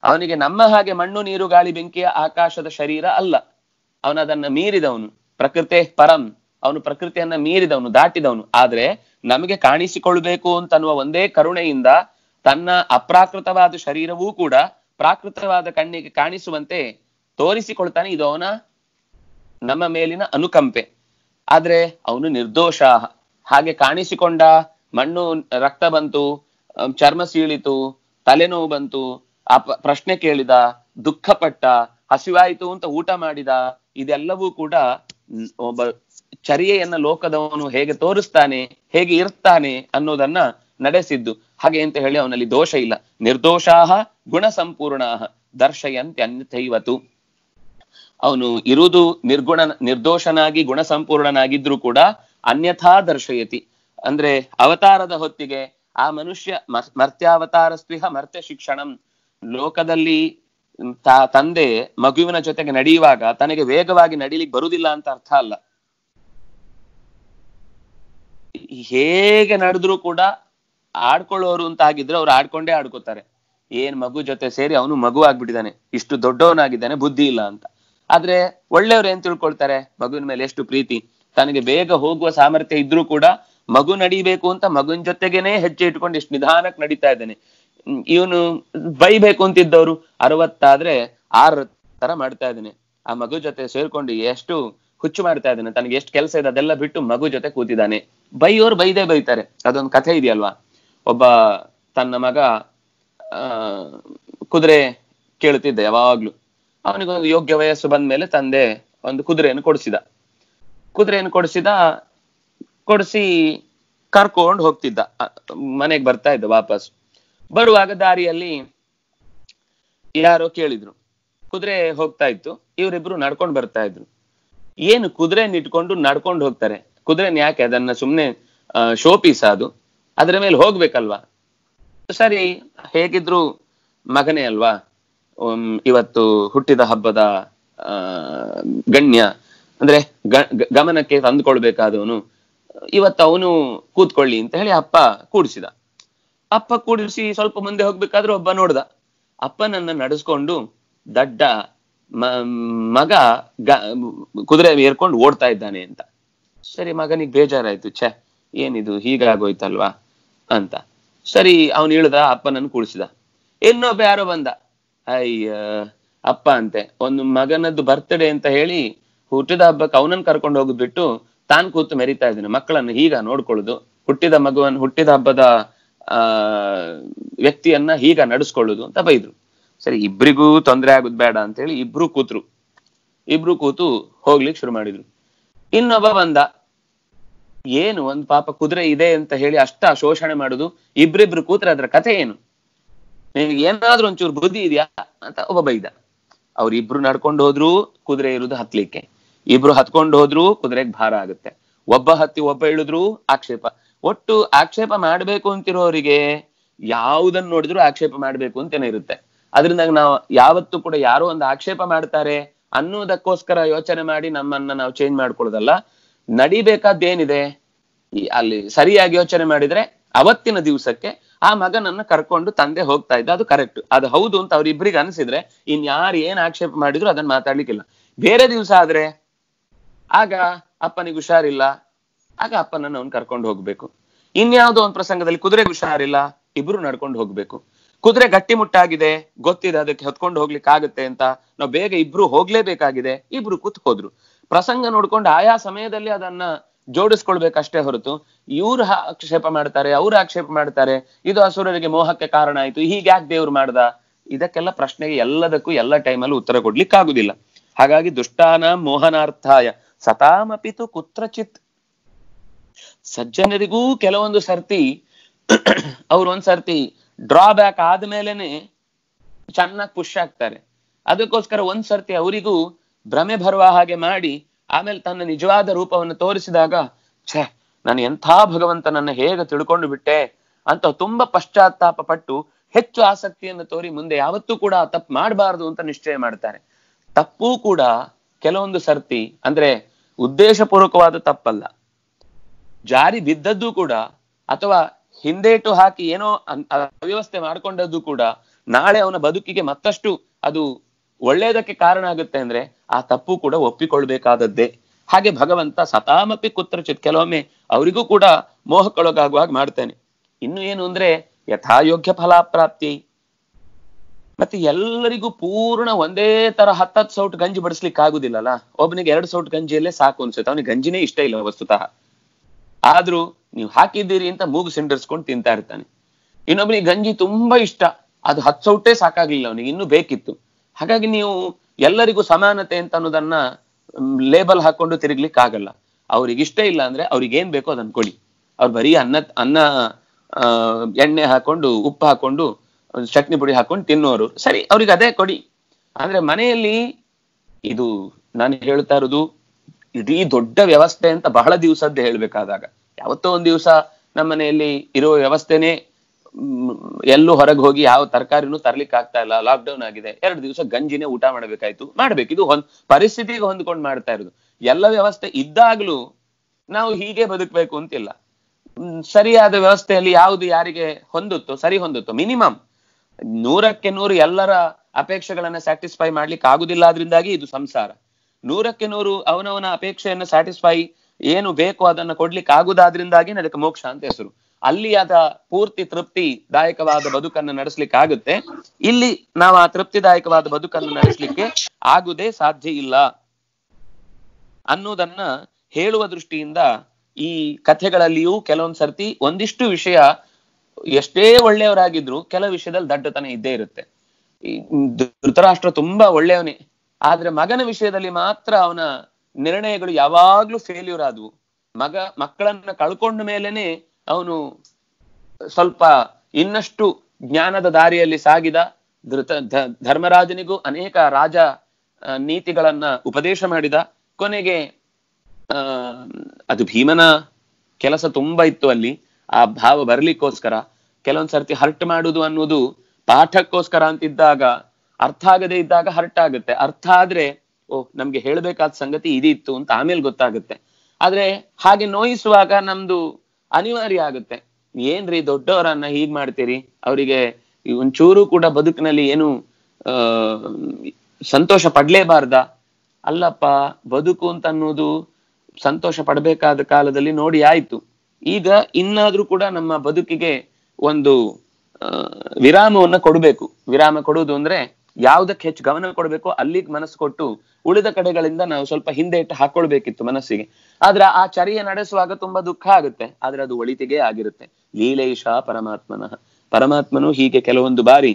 ಅವನಿಗೆ ನಮ್ಮ ಹಾಗೆ ಮಣ್ಣು ನೀರು ಗಾಳಿ ಬೆಂಕಿಯ ಆಕಾಶದ ಶರೀರ ಅಲ್ಲ ಅವನದನ್ನ ಮೀರಿದವನು ಪ್ರಕೃತಿ ಪರಂ ಅವನು ಪ್ರಕೃತಿಯನ್ನ ಮೀರಿದವನು ದಾಟಿದವನು ಆದ್ರೆ ನಮಗೆ ಕಾಣಿಸಿಕೊಳ್ಬೇಕು ಅಂತನ್ನುವ ಒಂದೇ ಕರುಣೆಯಿಂದ ತನ್ನ ಅಪ್ರಾಕೃತವಾದ ಶರೀರವೂ ಕೂಡ ಪ್ರಾಕೃತವಾದ ಕಣ್ಣಿಗೆ ಕಾಣಿಸುವಂತೆ ತೋರಿಸಿಕೊಳ್ತಾನೆ ಇದು ಅವನ ನಮ್ಮ ಮೇಲಿನ ಅನುಕಂಪೆ ಆದ್ರೆ ಅವನು ನಿರ್ದೋಷ ಹಾಗೆ ಕಾಣಿಸಿಕೊಂಡ ಮಣ್ಣು ರಕ್ತ ಬಂತು ಅಹ್ ಚರ್ಮ ಸೀಳಿತು ತಲೆನೋವು ಬಂತು ಆ ಪ- ಪ್ರಶ್ನೆ ಕೇಳಿದ ದುಃಖಪಟ್ಟ ಹಸಿವಾಯಿತು ಅಂತ ಊಟ ಮಾಡಿದ ಇದೆಲ್ಲವೂ ಕೂಡ ನ್- ಒಬ್ಬ ಚರ್ಯೆಯನ್ನ ಲೋಕದವನು ಹೇಗೆ ತೋರಿಸ್ತಾನೆ ಹೇಗೆ ಇರ್ತಾನೆ ಅನ್ನೋದನ್ನ ನಡೆಸಿದ್ದು ಹಾಗೆ ಅಂತ ಹೇಳಿ ಅವನಲ್ಲಿ ದೋಷ ಇಲ್ಲ ನಿರ್ದೋಷಾಹ ಗುಣ ಸಂಪೂರ್ಣಾಹ ದರ್ಶಯಂತ್ಯನ್ಯಥೈವತು ಅವನು ಇರುವುದು ನಿರ್ಗುಣ ನಿರ್ದೋಷನಾಗಿ ಗುಣ ಸಂಪೂರ್ಣನಾಗಿದ್ರು ಕೂಡ ಅನ್ಯಥಾ ದರ್ಶಯತಿ ಅಂದ್ರೆ ಅವತಾರದ ಹೊತ್ತಿಗೆ ಆ ಮನುಷ್ಯ ಮರ್- ಮರ್ತ್ಯಾವತಾರ ಸ್ವಿಹ ಮರ್ತ್ಯ ಶಿಕ್ಷಣಂ ಲೋಕದಲ್ಲಿ ತಾ ತಂದೆ ಮಗುವಿನ ಜೊತೆಗೆ ನಡೆಯುವಾಗ ತನಗೆ ವೇಗವಾಗಿ ನಡಿಲಿಕ್ಕೆ ಬರುವುದಿಲ್ಲ ಅಂತ ಅರ್ಥ ಅಲ್ಲ ಹೇಗೆ ನಡೆದ್ರು ಕೂಡ ಆಡ್ಕೊಳ್ಳೋರು ಅಂತ ಆಗಿದ್ರೆ ಅವ್ರು ಆಡ್ಕೊಂಡೇ ಆಡ್ಕೋತಾರೆ ಏನ್ ಮಗು ಜೊತೆ ಸೇರಿ ಅವನು ಮಗು ಆಗ್ಬಿಟ್ಟಿದ್ದಾನೆ ಇಷ್ಟು ದೊಡ್ಡವನಾಗಿದ್ದಾನೆ ಬುದ್ಧಿ ಇಲ್ಲ ಅಂತ ಆದ್ರೆ ಒಳ್ಳೆಯವ್ರು ಏನ್ ತಿಳ್ಕೊಳ್ತಾರೆ ಮಗುವಿನ ಮೇಲೆ ಎಷ್ಟು ಪ್ರೀತಿ ತನಗೆ ಬೇಗ ಹೋಗುವ ಸಾಮರ್ಥ್ಯ ಇದ್ರೂ ಕೂಡ ಮಗು ನಡಿಬೇಕು ಅಂತ ಮಗುವಿನ ಜೊತೆಗೇನೆ ಹೆಜ್ಜೆ ಇಟ್ಕೊಂಡು ಎಷ್ಟು ನಿಧಾನಕ್ಕೆ ನಡೀತಾ ಇದ್ದಾನೆ ಇವನು ಬೈಬೇಕು ಅಂತಿದ್ದವ್ರು ಅರವತ್ತಾದ್ರೆ ಆರ್ ತರ ಮಾಡ್ತಾ ಇದ್ದಾನೆ ಆ ಮಗು ಜೊತೆ ಸೇರ್ಕೊಂಡು ಎಷ್ಟು ಹುಚ್ಚು ಮಾಡ್ತಾ ಇದ್ದಾನೆ ತನಗೆ ಎಷ್ಟು ಕೆಲಸ ಇದೆ ಅದೆಲ್ಲ ಬಿಟ್ಟು ಮಗು ಜೊತೆ ಕೂತಿದ್ದಾನೆ ಬೈಯೋರು ಬೈದೇ ಬೈತಾರೆ ಅದೊಂದು ಕಥೆ ಇದೆಯಲ್ವಾ ಒಬ್ಬ ತನ್ನ ಮಗ ಆ ಕುದುರೆ ಕೇಳುತ್ತಿದ್ದ ಯಾವಾಗ್ಲೂ ಅವನಿಗೊಂದು ಯೋಗ್ಯ ವಯಸ್ಸು ಬಂದ್ಮೇಲೆ ತಂದೆ ಒಂದು ಕುದುರೆಯನ್ನು ಕೊಡಿಸಿದ ಕುದುರೆಯನ್ನು ಕೊಡಿಸಿದ ಕೊಡಿಸಿ ಕರ್ಕೊಂಡು ಹೋಗ್ತಿದ್ದ ಮನೆಗೆ ಬರ್ತಾ ಇದ್ದ ವಾಪಸ್ ಬರುವಾಗ ದಾರಿಯಲ್ಲಿ ಯಾರೋ ಕೇಳಿದ್ರು ಕುದುರೆ ಹೋಗ್ತಾ ಇತ್ತು ಇವರಿಬ್ರು ನಡ್ಕೊಂಡು ಬರ್ತಾ ಇದ್ರು ಏನು ಕುದುರೆನ ಇಟ್ಕೊಂಡು ನಡ್ಕೊಂಡು ಹೋಗ್ತಾರೆ ಕುದುರೆನ ಯಾಕೆ ಅದನ್ನ ಸುಮ್ನೆ ಶೋ ಪೀಸ್ ಅದು ಅದ್ರ ಮೇಲೆ ಹೋಗ್ಬೇಕಲ್ವಾ ಸರಿ ಹೇಗಿದ್ರು ಮಗನೇ ಅಲ್ವಾ ಉಮ್, ಇವತ್ತು ಹುಟ್ಟಿದ ಹಬ್ಬದ ಆ ಗಣ್ಯ ಅಂದ್ರೆ ಗ- ಗ- ಗಮನಕ್ಕೆ ತಂದುಕೊಳ್ಬೇಕಾದವನು ಇವತ್ತು ಅವನು ಕೂತ್ಕೊಳ್ಳಿ ಅಂತ ಹೇಳಿ ಅಪ್ಪ ಕೂಡಿಸಿದ ಅಪ್ಪ ಕೂಡಿಸಿ ಸ್ವಲ್ಪ ಮುಂದೆ ಹೋಗ್ಬೇಕಾದ್ರೆ ಒಬ್ಬ ನೋಡ್ದ ಅಪ್ಪನನ್ನ ನಡೆಸ್ಕೊಂಡು ದಡ್ಡ ಮ- ಮಗ ಗ- ಕುದುರೆ ಏರ್ಕೊಂಡು ಓಡ್ತಾ ಇದ್ದಾನೆ ಅಂತ ಸರಿ ಮಗನಿಗೆ ಬೇಜಾರಾಯ್ತು ಛೆ ಏನಿದು ಹೀಗಾಗೋಯ್ತಲ್ವಾ ಅಂತ ಸರಿ ಅವನು ಇಳ್ದ ಅಪ್ಪನನ್ನು ಕೂಡಿಸಿದ ಇನ್ನೊಬ್ಬ ಯಾರೋ ಬಂದ ಅಯ್ಯ ಅಪ್ಪ ಅಂತೆ ಒಂದು ಮಗನದ್ದು ಬರ್ತ್ಡೇ ಅಂತ ಹೇಳಿ ಹುಟ್ಟಿದ ಹಬ್ಬಕ್ಕೆ ಅವನನ್ನ ಕರ್ಕೊಂಡು ಹೋಗುದ್ ಬಿಟ್ಟು ತಾನ್ ಕೂತು ಮೆರಿತಾ ಇದ್ದಾನೆ ಮಕ್ಕಳನ್ನು ಹೀಗ ನೋಡ್ಕೊಳ್ಳುದು ಹುಟ್ಟಿದ ಮಗುವನ್ ಹುಟ್ಟಿದ ಹಬ್ಬದ ಆ ವ್ಯಕ್ತಿಯನ್ನ ಹೀಗ ನಡೆಸ್ಕೊಳ್ಳುದು ಅಂತ ಬೈದ್ರು ಸರಿ ಇಬ್ರಿಗೂ ತೊಂದರೆ ಆಗುದ್ ಬೇಡ ಅಂತ ಹೇಳಿ ಇಬ್ರು ಕೂತ್ರು ಇಬ್ರು ಕೂತು ಹೋಗ್ಲಿಕ್ಕೆ ಶುರು ಮಾಡಿದ್ರು ಇನ್ನೊಬ್ಬ ಬಂದ ಏನು ಒಂದ್ ಪಾಪ ಕುದುರೆ ಇದೆ ಅಂತ ಹೇಳಿ ಅಷ್ಟ ಶೋಷಣೆ ಮಾಡುದು ಇಬ್ರಿಬ್ರು ಕೂತ್ರೆ ಅದ್ರ ಕಥೆ ಏನು ನಿನಗೆ ಏನಾದ್ರೂ ಒಂಚೂರು ಬುದ್ಧಿ ಇದೆಯಾ ಅಂತ ಒಬ್ಬ ಬೈದ ಅವ್ರಿಬ್ರು ನಡ್ಕೊಂಡು ಹೋದ್ರು ಕುದುರೆ ಇರುದು ಹತ್ಲಿಕ್ಕೆ ಇಬ್ರು ಹತ್ಕೊಂಡು ಹೋದ್ರು ಕುದುರೆಗೆ ಭಾರ ಆಗುತ್ತೆ ಒಬ್ಬ ಹತ್ತಿ ಒಬ್ಬ ಇಳಿದ್ರು ಆಕ್ಷೇಪ ಒಟ್ಟು ಆಕ್ಷೇಪ ಮಾಡ್ಬೇಕು ಅಂತಿರೋರಿಗೆ ಯಾವುದನ್ನ ನೋಡಿದ್ರು ಆಕ್ಷೇಪ ಮಾಡ್ಬೇಕು ಅಂತೇನೆ ಇರುತ್ತೆ ಅದರಿಂದ ನಾವು ಯಾವತ್ತೂ ಕೂಡ ಯಾರೋ ಒಂದು ಆಕ್ಷೇಪ ಮಾಡ್ತಾರೆ ಅನ್ನೋದಕ್ಕೋಸ್ಕರ ಯೋಚನೆ ಮಾಡಿ ನಮ್ಮನ್ನ ನಾವು ಚೇಂಜ್ ಮಾಡ್ಕೊಳ್ಳೋದಲ್ಲ ನಡಿಬೇಕಾದ್ದೇನಿದೆ ಈ ಅಲ್ಲಿ ಸರಿಯಾಗಿ ಯೋಚನೆ ಮಾಡಿದ್ರೆ ಅವತ್ತಿನ ದಿವಸಕ್ಕೆ ಆ ಮಗನನ್ನ ಕರ್ಕೊಂಡು ತಂದೆ ಹೋಗ್ತಾ ಇದ್ದ ಅದು ಕರೆಕ್ಟ್ ಅದು ಹೌದು ಅಂತ ಅವ್ರಿಬ್ರಿಗೆ ಅನ್ಸಿದ್ರೆ ಇನ್ ಯಾರು ಏನ್ ಆಕ್ಷೇಪ ಮಾಡಿದ್ರು ಅದನ್ನ ಮಾತಾಡ್ಲಿಕ್ಕಿಲ್ಲ ಬೇರೆ ದಿವಸ ಆದ್ರೆ ಆಗ ಅಪ್ಪನಿಗೆ ಹುಷಾರಿಲ್ಲ ಆಗ ಅಪ್ಪನನ್ನ ಅವ್ನು ಕರ್ಕೊಂಡು ಹೋಗ್ಬೇಕು ಇನ್ಯಾವುದೋ ಒಂದು ಪ್ರಸಂಗದಲ್ಲಿ ಕುದುರೆಗೆ ಹುಷಾರಿಲ್ಲ ಇಬ್ರು ನಡ್ಕೊಂಡು ಹೋಗ್ಬೇಕು ಕುದುರೆ ಗಟ್ಟಿಮುಟ್ಟಾಗಿದೆ ಗೊತ್ತಿದೆ ಅದಕ್ಕೆ ಹೊತ್ಕೊಂಡು ಹೋಗ್ಲಿಕ್ಕೆ ಆಗುತ್ತೆ ಅಂತ ನಾವು ಬೇಗ ಇಬ್ರು ಹೋಗ್ಲೇಬೇಕಾಗಿದೆ ಇಬ್ರು ಕೂತ್ ಹೋದ್ರು ಪ್ರಸಂಗ ನೋಡ್ಕೊಂಡು ಆಯಾ ಸಮಯದಲ್ಲಿ ಅದನ್ನ ಜೋಡಿಸ್ಕೊಳ್ಬೇಕಷ್ಟೇ ಹೊರತು ಇವ್ರು ಆಕ್ಷೇಪ ಮಾಡ್ತಾರೆ ಅವ್ರು ಆಕ್ಷೇಪ ಮಾಡ್ತಾರೆ ಇದು ಅಸುರರಿಗೆ ಮೋಹಕ್ಕೆ ಕಾರಣ ಆಯ್ತು ಹೀಗೆ ಯಾಕೆ ದೇವ್ರು ಮಾಡ್ದ ಇದಕ್ಕೆಲ್ಲ ಪ್ರಶ್ನೆಗೆ ಎಲ್ಲದಕ್ಕೂ ಎಲ್ಲ ಟೈಮಲ್ಲೂ ಉತ್ತರ ಕೊಡ್ಲಿಕ್ಕಾಗುದಿಲ್ಲ ಹಾಗಾಗಿ ದುಷ್ಟಾನ ಮೋಹನಾರ್ಥಾಯ ಸತಾಮಪಿತು ಕುತ್ರಚಿತ್ ಸಜ್ಜನರಿಗೂ ಕೆಲವೊಂದು ಸರ್ತಿ ಅವ್ರು ಒಂದ್ ಸರ್ತಿ ಡ್ರಾಬ್ಯಾಕ್ ಆದ್ಮೇಲೆನೆ ಚೆನ್ನಾಗಿ ಪುಷ್ ಆಗ್ತಾರೆ ಅದಕ್ಕೋಸ್ಕರ ಒಂದ್ ಸರ್ತಿ ಅವರಿಗೂ ಭ್ರಮೆ ಬರುವ ಹಾಗೆ ಮಾಡಿ ಆಮೇಲೆ ತನ್ನ ನಿಜವಾದ ರೂಪವನ್ನು ತೋರಿಸಿದಾಗ ಛೇ ನಾನು ಎಂಥ ಭಗವಂತನನ್ನ ಹೇಗೆ ತಿಳ್ಕೊಂಡು ಬಿಟ್ಟೆ ಅಂತ ತುಂಬಾ ಪಶ್ಚಾತ್ತಾಪ ಪಟ್ಟು ಹೆಚ್ಚು ಆಸಕ್ತಿಯನ್ನು ತೋರಿ ಮುಂದೆ ಯಾವತ್ತೂ ಕೂಡ ತಪ್ಪು ಮಾಡಬಾರದು ಅಂತ ನಿಶ್ಚಯ ಮಾಡ್ತಾರೆ ತಪ್ಪು ಕೂಡ ಕೆಲವೊಂದು ಸರ್ತಿ ಅಂದ್ರೆ ಉದ್ದೇಶಪೂರ್ವಕವಾದ ತಪ್ಪಲ್ಲ ಜಾರಿ ಬಿದ್ದದ್ದು ಕೂಡ ಅಥವಾ ಹಿಂದೇಟು ಹಾಕಿ ಏನೋ ಅನ್- ಅವ್ಯವಸ್ಥೆ ಮಾಡ್ಕೊಂಡದ್ದು ಕೂಡ ನಾಳೆ ಅವನ ಬದುಕಿಗೆ ಮತ್ತಷ್ಟು ಅದು ಒಳ್ಳೆಯದಕ್ಕೆ ಕಾರಣ ಆಗುತ್ತೆ ಅಂದ್ರೆ ಆ ತಪ್ಪು ಕೂಡ ಒಪ್ಪಿಕೊಳ್ಬೇಕಾದದ್ದೇ ಹಾಗೆ ಭಗವಂತ ಸತಾಮಪಿ ಕುತ್ರಚಿತ್ ಕೆಲವೊಮ್ಮೆ ಅವರಿಗೂ ಕೂಡ ಮೋಹಕ್ಕೊಳಗಾಗುವಾಗ ಮಾಡ್ತಾನೆ ಇನ್ನು ಏನು ಅಂದ್ರೆ ಯಥಾಯೋಗ್ಯ ಫಲಾಪ್ರಾಪ್ತಿ ಮತ್ತೆ ಎಲ್ಲರಿಗೂ ಪೂರ್ಣ ಒಂದೇ ತರ ಹತ್ತತ್ತು ಸೌಟ್ ಗಂಜಿ ಬಡಿಸ್ಲಿಕ್ಕೆ ಆಗುದಿಲ್ಲಲ್ಲ ಒಬ್ಬನಿಗೆ ಎರಡು ಸೌಟ್ ಗಂಜಿಯಲ್ಲೇ ಸಾಕು ಅನ್ಸುತ್ತೆ ಅವನಿಗೆ ಗಂಜಿನೇ ಇಷ್ಟ ಇಲ್ಲ ವಸ್ತುತಃ ಆದ್ರೂ ನೀವು ಹಾಕಿದ್ದೀರಿ ಅಂತ ಮೂಗು ಸಿಂಡರ್ಸ್ಕೊಂಡು ತಿಂತಾ ಇರ್ತಾನೆ ಇನ್ನೊಬ್ಬನಿಗೆ ಗಂಜಿ ತುಂಬಾ ಇಷ್ಟ ಅದು ಹತ್ತು ಸೌಟೇ ಸಾಕಾಗ್ಲಿಲ್ಲ ಅವನಿಗೆ ಇನ್ನೂ ಬೇಕಿತ್ತು ಹಾಗಾಗಿ ನೀವು ಎಲ್ಲರಿಗೂ ಸಮಾನತೆ ಅಂತ ಅನ್ನೋದನ್ನ ಲೇಬಲ್ ಹಾಕೊಂಡು ತಿರುಗ್ಲಿಕ್ಕೆ ಆಗಲ್ಲ ಅವ್ರಿಗೆ ಇಷ್ಟ ಇಲ್ಲ ಅಂದ್ರೆ ಅವ್ರಿಗೆ ಏನ್ ಬೇಕೋ ಅದನ್ನ ಕೊಡಿ ಅವ್ರು ಬರೀ ಅನ್ನ ಅನ್ನ ಆ, ಎಣ್ಣೆ ಹಾಕೊಂಡು ಉಪ್ಪು ಹಾಕೊಂಡು ಒಂದ್ ಚಟ್ನಿ ಪುಡಿ ಹಾಕೊಂಡು ತಿನ್ನೋರು ಸರಿ ಅವ್ರಿಗೆ ಅದೇ ಕೊಡಿ ಅಂದ್ರೆ ಮನೆಯಲ್ಲಿ ಇದು ನಾನು ಹೇಳ್ತಾ ಇರೋದು ಇಡೀ ದೊಡ್ಡ ವ್ಯವಸ್ಥೆ ಅಂತ ಬಹಳ ದಿವಸದ್ದು ಹೇಳ್ಬೇಕಾದಾಗ ಯಾವತ್ತೋ ಒಂದ್ ದಿವಸ ನಮ್ಮ ಮನೆಯಲ್ಲಿ ಇರೋ ವ್ಯವಸ್ಥೆನೆ ಮ್, ಎಲ್ಲೂ ಹೊರಗೆ ಹೋಗಿ ಯಾವ ತರಕಾರಿನೂ ತರ್ಲಿಕ್ಕೆ ಆಗ್ತಾ ಇಲ್ಲ ಲಾಕ್ಡೌನ್ ಆಗಿದೆ ಎರಡು ದಿವಸ ಗಂಜಿನೇ ಊಟ ಮಾಡ್ಬೇಕಾಯ್ತು ಮಾಡ್ಬೇಕು ಇದು ಹೊಂದ್ ಪರಿಸ್ಥಿತಿಗೆ ಹೊಂದ್ಕೊಂಡು ಮಾಡ್ತಾ ಇರೋದು ಎಲ್ಲ ವ್ಯವಸ್ಥೆ ಇದ್ದಾಗ್ಲೂ ನಾವು ಹೀಗೆ ಬದುಕಬೇಕು ಅಂತಿಲ್ಲ ಮ್, ಸರಿಯಾದ ವ್ಯವಸ್ಥೆಯಲ್ಲಿ ಯಾವುದು ಯಾರಿಗೆ ಹೊಂದುತ್ತೋ ಸರಿ ಹೊಂದುತ್ತೋ ಮಿನಿಮಮ್ ನೂರಕ್ಕೆ ನೂರು ಎಲ್ಲರ ಅಪೇಕ್ಷೆಗಳನ್ನ ಸ್ಯಾಟಿಸ್ಫೈ ಮಾಡ್ಲಿಕ್ಕೆ ಆಗುದಿಲ್ಲ ಆದ್ರಿಂದಾಗಿ ಇದು ಸಂಸಾರ ನೂರಕ್ಕೆ ನೂರು ಅವನವನ ಅಪೇಕ್ಷೆಯನ್ನು ಸ್ಯಾಟಿಸ್ಫೈ ಏನು ಬೇಕು ಅದನ್ನ ಕೊಡ್ಲಿಕ್ಕೆ ಆಗುದಾದ್ರಿಂದಾಗಿ ಅದಕ್ಕೆ ಮೋಕ್ಷ ಅಂತ ಹೆಸರು ಅಲ್ಲಿ ಅದ ಪೂರ್ತಿ ತೃಪ್ತಿದಾಯಕವಾದ ಬದುಕನ್ನು ನಡೆಸ್ಲಿಕ್ಕೆ ಆಗುತ್ತೆ ಇಲ್ಲಿ ನಾವು ಆ ತೃಪ್ತಿದಾಯಕವಾದ ಬದುಕನ್ನು ನಡೆಸ್ಲಿಕ್ಕೆ ಆಗುದೇ ಸಾಧ್ಯ ಇಲ್ಲ ಅನ್ನೋದನ್ನ ಹೇಳುವ ದೃಷ್ಟಿಯಿಂದ ಈ ಕಥೆಗಳಲ್ಲಿಯೂ ಕೆಲವೊಂದ್ ಸರ್ತಿ ಒಂದಿಷ್ಟು ವಿಷಯ ಎಷ್ಟೇ ಒಳ್ಳೆಯವರಾಗಿದ್ರು ಕೆಲವು ವಿಷಯದಲ್ಲಿ ದಡ್ಡತನ ಇದ್ದೇ ಇರುತ್ತೆ ಈ ಧೃತರಾಷ್ಟ್ರ ತುಂಬಾ ಒಳ್ಳೆಯವನೇ ಆದ್ರೆ ಮಗನ ವಿಷಯದಲ್ಲಿ ಮಾತ್ರ ಅವನ ನಿರ್ಣಯಗಳು ಯಾವಾಗ್ಲೂ ಫೇಲ್ಯೂರ್ ಆದವು ಮಗ ಮಕ್ಕಳನ್ನ ಕಳ್ಕೊಂಡ ಮೇಲೆನೆ ಅವನು ಸ್ವಲ್ಪ ಇನ್ನಷ್ಟು ಜ್ಞಾನದ ದಾರಿಯಲ್ಲಿ ಸಾಗಿದ ಧೃತ ಧ- ಧರ್ಮರಾಜನಿಗೂ ಅನೇಕ ರಾಜ ಆ, ನೀತಿಗಳನ್ನ ಉಪದೇಶ ಮಾಡಿದ ಕೊನೆಗೆ ಆ ಅದು ಭೀಮನ ಕೆಲಸ ತುಂಬಾ ಇತ್ತು ಅಲ್ಲಿ ಆ ಭಾವ ಬರ್ಲಿಕ್ಕೋಸ್ಕರ ಕೆಲವೊಂದ್ ಸರ್ತಿ ಹರ್ಟ್ ಮಾಡುದು ಅನ್ನೋದು ಪಾಠಕ್ಕೋಸ್ಕರ ಅಂತಿದ್ದಾಗ ಅರ್ಥ ಆಗದೆ ಇದ್ದಾಗ ಹರ್ಟ್ ಆಗುತ್ತೆ ಅರ್ಥ ಆದ್ರೆ ಓ ನಮ್ಗೆ ಹೇಳ್ಬೇಕಾದ ಸಂಗತಿ ಇದಿತ್ತು ಅಂತ ಆಮೇಲೆ ಗೊತ್ತಾಗುತ್ತೆ ಆದ್ರೆ ಹಾಗೆ ನೋಯಿಸುವಾಗ ನಮ್ದು ಅನಿವಾರ್ಯ ಆಗುತ್ತೆ ಏನ್ರಿ ದೊಡ್ಡವರನ್ನ ಹೀಗ್ ಮಾಡ್ತೀರಿ ಅವರಿಗೆ ಒಂಚೂರು ಕೂಡ ಬದುಕಿನಲ್ಲಿ ಏನು ಆ ಸಂತೋಷ ಪಡ್ಲೇಬಾರ್ದ ಅಲ್ಲಪ್ಪ ಬದುಕು ಅಂತ ಅನ್ನೋದು ಸಂತೋಷ ಪಡ್ಬೇಕಾದ ಕಾಲದಲ್ಲಿ ನೋಡಿ ಆಯ್ತು ಈಗ ಇನ್ನಾದ್ರೂ ಕೂಡ ನಮ್ಮ ಬದುಕಿಗೆ ಒಂದು ಆ, ವಿರಾಮವನ್ನ ಕೊಡಬೇಕು ವಿರಾಮ ಕೊಡುವುದು ಅಂದ್ರೆ ಯಾವ್ದಕ್ಕೆ ಹೆಚ್ಚು ಗಮನ ಕೊಡಬೇಕು ಅಲ್ಲಿಗೆ ಮನಸ್ಸು ಕೊಟ್ಟು ಉಳಿದ ಕಡೆಗಳಿಂದ ನಾವು ಸ್ವಲ್ಪ ಹಿಂದೆ ಇಟ್ಟು ಹಾಕೊಳ್ಬೇಕಿತ್ತು ಮನಸ್ಸಿಗೆ ಆದ್ರೆ ಆ ಚರ್ಯ ನಡೆಸುವಾಗ ತುಂಬಾ ದುಃಖ ಆಗುತ್ತೆ ಆದ್ರೆ ಅದು ಒಳಿತಿಗೆ ಆಗಿರುತ್ತೆ ಲೀಲೇಶ ಪರಮಾತ್ಮನಃ ಪರಮಾತ್ಮನು ಹೀಗೆ ಕೆಲವೊಂದು ಬಾರಿ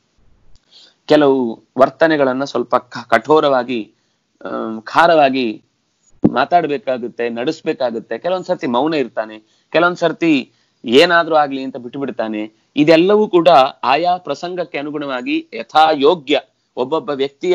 ಕೆಲವು ವರ್ತನೆಗಳನ್ನ ಸ್ವಲ್ಪ ಕ- ಕಠೋರವಾಗಿ ಆಮ್, ಖಾರವಾಗಿ ಮಾತಾಡ್ಬೇಕಾಗುತ್ತೆ ನಡೆಸ್ಬೇಕಾಗುತ್ತೆ ಕೆಲವೊಂದ್ ಸರ್ತಿ ಮೌನ ಇರ್ತಾನೆ ಕೆಲವೊಂದ್ ಸರ್ತಿ ಏನಾದ್ರೂ ಆಗ್ಲಿ ಅಂತ ಬಿಟ್ಟು ಬಿಡ್ತಾನೆ ಇದೆಲ್ಲವೂ ಕೂಡ ಆಯಾ ಪ್ರಸಂಗಕ್ಕೆ ಅನುಗುಣವಾಗಿ ಯಥಾ ಯೋಗ್ಯ ಒಬ್ಬೊಬ್ಬ ವ್ಯಕ್ತಿಯ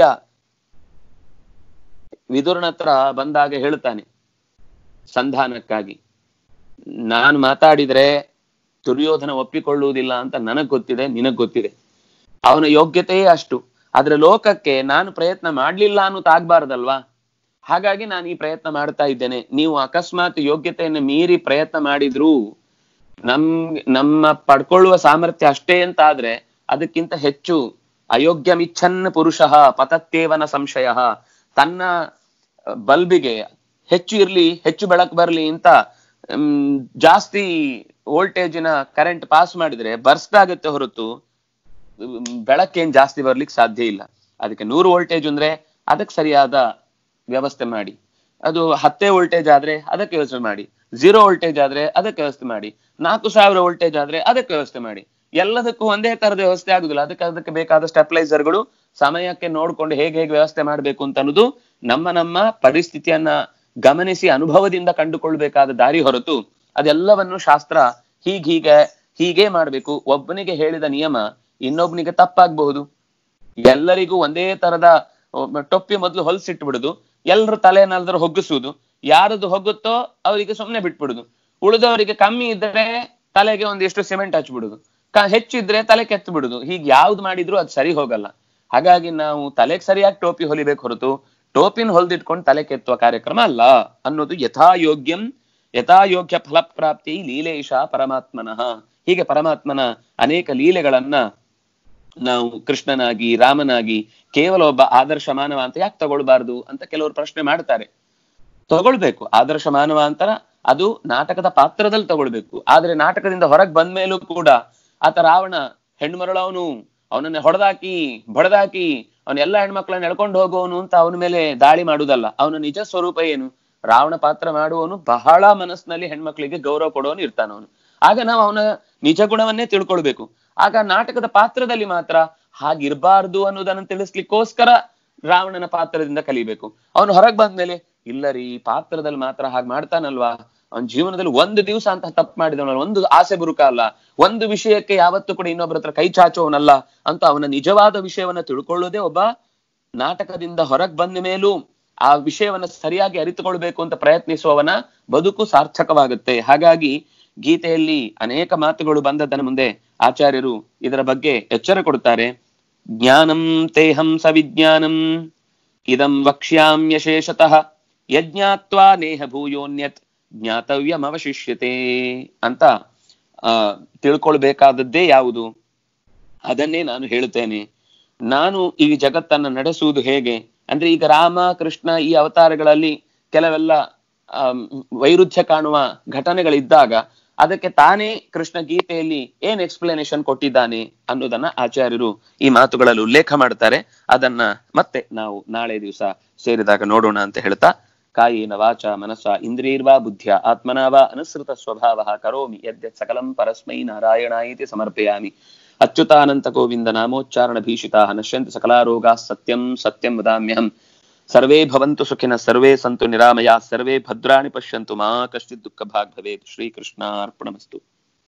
ವಿದುರನ ಹತ್ರ ಬಂದಾಗ ಹೇಳ್ತಾನೆ ಸಂಧಾನಕ್ಕಾಗಿ ನಾನು ಮಾತಾಡಿದ್ರೆ ದುರ್ಯೋಧನ ಒಪ್ಪಿಕೊಳ್ಳುವುದಿಲ್ಲ ಅಂತ ನನಗ್ ಗೊತ್ತಿದೆ ನಿನಗ್ ಗೊತ್ತಿದೆ ಅವನ ಯೋಗ್ಯತೆಯೇ ಅಷ್ಟು ಆದ್ರೆ ಲೋಕಕ್ಕೆ ನಾನು ಪ್ರಯತ್ನ ಮಾಡ್ಲಿಲ್ಲ ಅನ್ನೋದು ಆಗ್ಬಾರ್ದಲ್ವಾ ಹಾಗಾಗಿ ನಾನು ಈ ಪ್ರಯತ್ನ ಮಾಡ್ತಾ ಇದ್ದೇನೆ ನೀವು ಅಕಸ್ಮಾತ್ ಯೋಗ್ಯತೆಯನ್ನು ಮೀರಿ ಪ್ರಯತ್ನ ಮಾಡಿದ್ರು ನಮ್ ನಮ್ಮ ಪಡ್ಕೊಳ್ಳುವ ಸಾಮರ್ಥ್ಯ ಅಷ್ಟೇ ಅಂತ ಆದ್ರೆ ಅದಕ್ಕಿಂತ ಹೆಚ್ಚು ಅಯೋಗ್ಯಮಿಚ್ಛನ್ ಪುರುಷ ಪತತ್ತೇವನ ಸಂಶಯ ತನ್ನ ಬಲ್ಬಿಗೆ ಹೆಚ್ಚು ಇರ್ಲಿ ಹೆಚ್ಚು ಬೆಳಕು ಬರ್ಲಿ ಅಂತ ಮ್, ಜಾಸ್ತಿ ವೋಲ್ಟೇಜಿನ ಕರೆಂಟ್ ಪಾಸ್ ಮಾಡಿದ್ರೆ ಬರ್ಸ್ಟ್ ಆಗುತ್ತೆ ಹೊರತು ಮ್, ಬೆಳಕೇನ್ ಜಾಸ್ತಿ ಬರ್ಲಿಕ್ಕೆ ಸಾಧ್ಯ ಇಲ್ಲ ಅದಕ್ಕೆ ನೂರು ವೋಲ್ಟೇಜ್ ಅಂದ್ರೆ ಅದಕ್ಕೆ ಸರಿಯಾದ ವ್ಯವಸ್ಥೆ ಮಾಡಿ ಅದು ಹತ್ತೇ ವೋಲ್ಟೇಜ್ ಆದ್ರೆ ಅದಕ್ಕೆ ವ್ಯವಸ್ಥೆ ಮಾಡಿ ಝೀರೋ ವೋಲ್ಟೇಜ್ ಆದ್ರೆ ಅದಕ್ಕೆ ವ್ಯವಸ್ಥೆ ಮಾಡಿ ನಾಲ್ಕು ಸಾವಿರ ವೋಲ್ಟೇಜ್ ಆದ್ರೆ ಅದಕ್ಕೆ ವ್ಯವಸ್ಥೆ ಮಾಡಿ ಎಲ್ಲದಕ್ಕೂ ಒಂದೇ ತರದ ವ್ಯವಸ್ಥೆ ಆಗುದಿಲ್ಲ ಅದಕ್ಕೆ ಅದಕ್ಕೆ ಬೇಕಾದ ಸ್ಟೆಪ್ಲೈಸರ್ಗಳು ಸಮಯಕ್ಕೆ ನೋಡ್ಕೊಂಡು ಹೇಗೆ ಹೇಗೆ ವ್ಯವಸ್ಥೆ ಮಾಡ್ಬೇಕು ಅಂತ ಅನ್ನೋದು ನಮ್ಮ ನಮ್ಮ ಪರಿಸ್ಥಿತಿಯನ್ನ ಗಮನಿಸಿ ಅನುಭವದಿಂದ ಕಂಡುಕೊಳ್ಬೇಕಾದ ದಾರಿ ಹೊರತು ಅದೆಲ್ಲವನ್ನು ಶಾಸ್ತ್ರ ಹೀಗ್ ಹೀಗೆ ಹೀಗೆ ಮಾಡ್ಬೇಕು ಒಬ್ಬನಿಗೆ ಹೇಳಿದ ನಿಯಮ ಇನ್ನೊಬ್ಬನಿಗೆ ತಪ್ಪಾಗಬಹುದು ಎಲ್ಲರಿಗೂ ಒಂದೇ ತರದ ಒಬ್ಬ ಟೊಪ್ಪಿ ಮೊದಲು ಹೊಲ್ಸಿಟ್ಟು ಬಿಡುದು ಎಲ್ರ ತಲೆನಾದ್ರೂ ಹೊಗ್ಗಿಸುವುದು ಯಾರದು ಹೊಗ್ಗುತ್ತೋ ಅವರಿಗೆ ಸುಮ್ನೆ ಬಿಟ್ಬಿಡುದು ಉಳಿದವರಿಗೆ ಕಮ್ಮಿ ಇದ್ರೆ ತಲೆಗೆ ಒಂದಿಷ್ಟು ಸಿಮೆಂಟ್ ಹಚ್ಬಿಡುದು ಕ- ಹೆಚ್ಚಿದ್ರೆ ತಲೆ ಕೆತ್ತು ಬಿಡುದು ಹೀಗೆ ಯಾವ್ದು ಮಾಡಿದ್ರು ಅದು ಸರಿ ಹೋಗಲ್ಲ ಹಾಗಾಗಿ ನಾವು ತಲೆಗೆ ಸರಿಯಾಗಿ ಟೋಪಿ ಹೊಲಿಬೇಕು ಹೊರತು ಟೋಪಿನ ಹೊಲ್ದಿಟ್ಕೊಂಡು ತಲೆ ಕೆತ್ತುವ ಕಾರ್ಯಕ್ರಮ ಅಲ್ಲ ಅನ್ನೋದು ಯಥಾಯೋಗ್ಯಂ ಯಥಾಯೋಗ್ಯ ಫಲಪ್ರಾಪ್ತಿ ಲೀಲೇಶ ಪರಮಾತ್ಮನಃ ಹೀಗೆ ಪರಮಾತ್ಮನ ಅನೇಕ ಲೀಲೆಗಳನ್ನ ನಾವು ಕೃಷ್ಣನಾಗಿ ರಾಮನಾಗಿ ಕೇವಲ ಒಬ್ಬ ಆದರ್ಶ ಮಾನವ ಅಂತ ಯಾಕೆ ತಗೊಳ್ಬಾರ್ದು ಅಂತ ಕೆಲವರು ಪ್ರಶ್ನೆ ಮಾಡ್ತಾರೆ ತಗೊಳ್ಬೇಕು ಆದರ್ಶ ಮಾನವ ಅಂತ ಅದು ನಾಟಕದ ಪಾತ್ರದಲ್ಲಿ ತಗೊಳ್ಬೇಕು ಆದ್ರೆ ನಾಟಕದಿಂದ ಹೊರಗ್ ಬಂದ್ಮೇಲೂ ಕೂಡ ಆತ ರಾವಣ ಹೆಣ್ಮರಳು ಅವನು ಅವನನ್ನ ಹೊಡೆದಾಕಿ ಬಡದಾಕಿ ಅವನ ಎಲ್ಲಾ ಹೆಣ್ಮಕ್ಳನ್ನ ಎಳ್ಕೊಂಡು ಹೋಗುವವನು ಅಂತ ಅವನ ಮೇಲೆ ದಾಳಿ ಮಾಡುವುದಲ್ಲ ಅವನ ನಿಜ ಸ್ವರೂಪ ಏನು ರಾವಣ ಪಾತ್ರ ಮಾಡುವವನು ಬಹಳ ಮನಸ್ಸಿನಲ್ಲಿ ಹೆಣ್ಮಕ್ಳಿಗೆ ಗೌರವ ಕೊಡೋನು ಇರ್ತಾನವನು ಆಗ ನಾವು ಅವನ ನಿಜ ಗುಣವನ್ನೇ ತಿಳ್ಕೊಳ್ಬೇಕು ಆಗ ನಾಟಕದ ಪಾತ್ರದಲ್ಲಿ ಮಾತ್ರ ಹಾಗಿರ್ಬಾರ್ದು ಅನ್ನೋದನ್ನ ತಿಳಿಸ್ಲಿಕ್ಕೋಸ್ಕರ ರಾವಣನ ಪಾತ್ರದಿಂದ ಕಲಿಬೇಕು ಅವನು ಹೊರಗ್ ಬಂದ್ಮೇಲೆ ಇಲ್ಲ ರೀ ಪಾತ್ರದಲ್ಲಿ ಮಾತ್ರ ಹಾಗೆ ಮಾಡ್ತಾನಲ್ವಾ ಅವನ ಜೀವನದಲ್ಲಿ ಒಂದು ದಿವಸ ಅಂತ ತಪ್ಪು ಮಾಡಿದವನಲ್ಲ ಒಂದು ಆಸೆ ಬುರುಕ ಅಲ್ಲ ಒಂದು ವಿಷಯಕ್ಕೆ ಯಾವತ್ತೂ ಕೂಡ ಇನ್ನೊಬ್ಬರ ಹತ್ರ ಕೈ ಚಾಚುವವನಲ್ಲ ಅಂತ ಅವನ ನಿಜವಾದ ವಿಷಯವನ್ನ ತಿಳ್ಕೊಳ್ಳೋದೇ ಒಬ್ಬ ನಾಟಕದಿಂದ ಹೊರಗ್ ಬಂದ ಮೇಲೂ ಆ ವಿಷಯವನ್ನ ಸರಿಯಾಗಿ ಅರಿತುಕೊಳ್ಬೇಕು ಅಂತ ಪ್ರಯತ್ನಿಸುವವನ ಬದುಕು ಸಾರ್ಥಕವಾಗುತ್ತೆ ಹಾಗಾಗಿ ಗೀತೆಯಲ್ಲಿ ಅನೇಕ ಮಾತುಗಳು ಬಂದದ್ದನ ಮುಂದೆ ಆಚಾರ್ಯರು ಇದರ ಬಗ್ಗೆ ಎಚ್ಚರ ಕೊಡುತ್ತಾರೆ ಜ್ಞಾನಂ ತೇಹಂ ಸವಿಜ್ಞಾನಂ ಇದಂ ವಕ್ಷ್ಯಾಮ್ಯಶೇಷತಃ ಯಜ್ಞಾತ್ವಾ ನೇಹ ಭೂಯೋನ್ಯತ್ ಜ್ಞಾತವ್ಯಮವಶಿಷ್ಯತೆ ಅಂತ ಆ ತಿಳ್ಕೊಳ್ಬೇಕಾದದ್ದೇ ಯಾವುದು ಅದನ್ನೇ ನಾನು ಹೇಳುತ್ತೇನೆ ನಾನು ಈ ಜಗತ್ತನ್ನ ನಡೆಸುವುದು ಹೇಗೆ ಅಂದ್ರೆ ಈಗ ರಾಮ ಕೃಷ್ಣ ಈ ಅವತಾರಗಳಲ್ಲಿ ಕೆಲವೆಲ್ಲ ಆ ವೈರುಧ್ಯ ಕಾಣುವ ಘಟನೆಗಳಿದ್ದಾಗ ಅದಕ್ಕೆ ತಾನೇ ಕೃಷ್ಣ ಗೀತೆಯಲ್ಲಿ ಏನ್ ಎಕ್ಸ್ಪ್ಲನೇಷನ್ ಕೊಟ್ಟಿದ್ದಾನೆ ಅನ್ನೋದನ್ನ ಆಚಾರ್ಯರು ಈ ಮಾತುಗಳಲ್ಲಿ ಉಲ್ಲೇಖ ಮಾಡ್ತಾರೆ ಅದನ್ನ ಮತ್ತೆ ನಾವು ನಾಳೆ ದಿವಸ ಸೇರಿದಾಗ ನೋಡೋಣ ಅಂತ ಹೇಳ್ತಾ ಕಾಯೇನ ವಾಚ ಮನಸ ಇಂದ್ರಿಯರ್ವಾ ಬುದ್ಧಿಯ ಆತ್ಮನ ವಾ ಅನುಸೃತ ಸ್ವಭಾವ ಕರೋಮಿ ಯದ್ಯತ್ ಸಕಲಂ ಪರಸ್ಮೈ ನಾರಾಯಣಾಯಿತಿ ಸಮರ್ಪಯಾಮಿ ಅಚ್ಯುತಾನಂತ ಗೋವಿಂದ ನಾಮೋಚ್ಚಾರಣ ಭೀಷಿತಾ ನಶ್ಯಂತಿ ಸಕಲಾರೋಗಾ ಸತ್ಯಂ ಸತ್ಯಂ ವದಾಮ್ಯಹಂ ಸರ್ವೇ ಭವಂತು ಸುಖಿನ ಸರ್ವೇ ಸಂತು ನಿರಾಮಯ ಸರ್ವೇ ಭದ್ರಾಣಿ ಪಶ್ಯಂತು ಮಾ ಕಶ್ಚಿತ್ ದುಃಖ ಭಾಗ್ ಭವೇತ್ ಶ್ರೀಕೃಷ್ಣ ಅರ್ಪಣಮಸ್ತು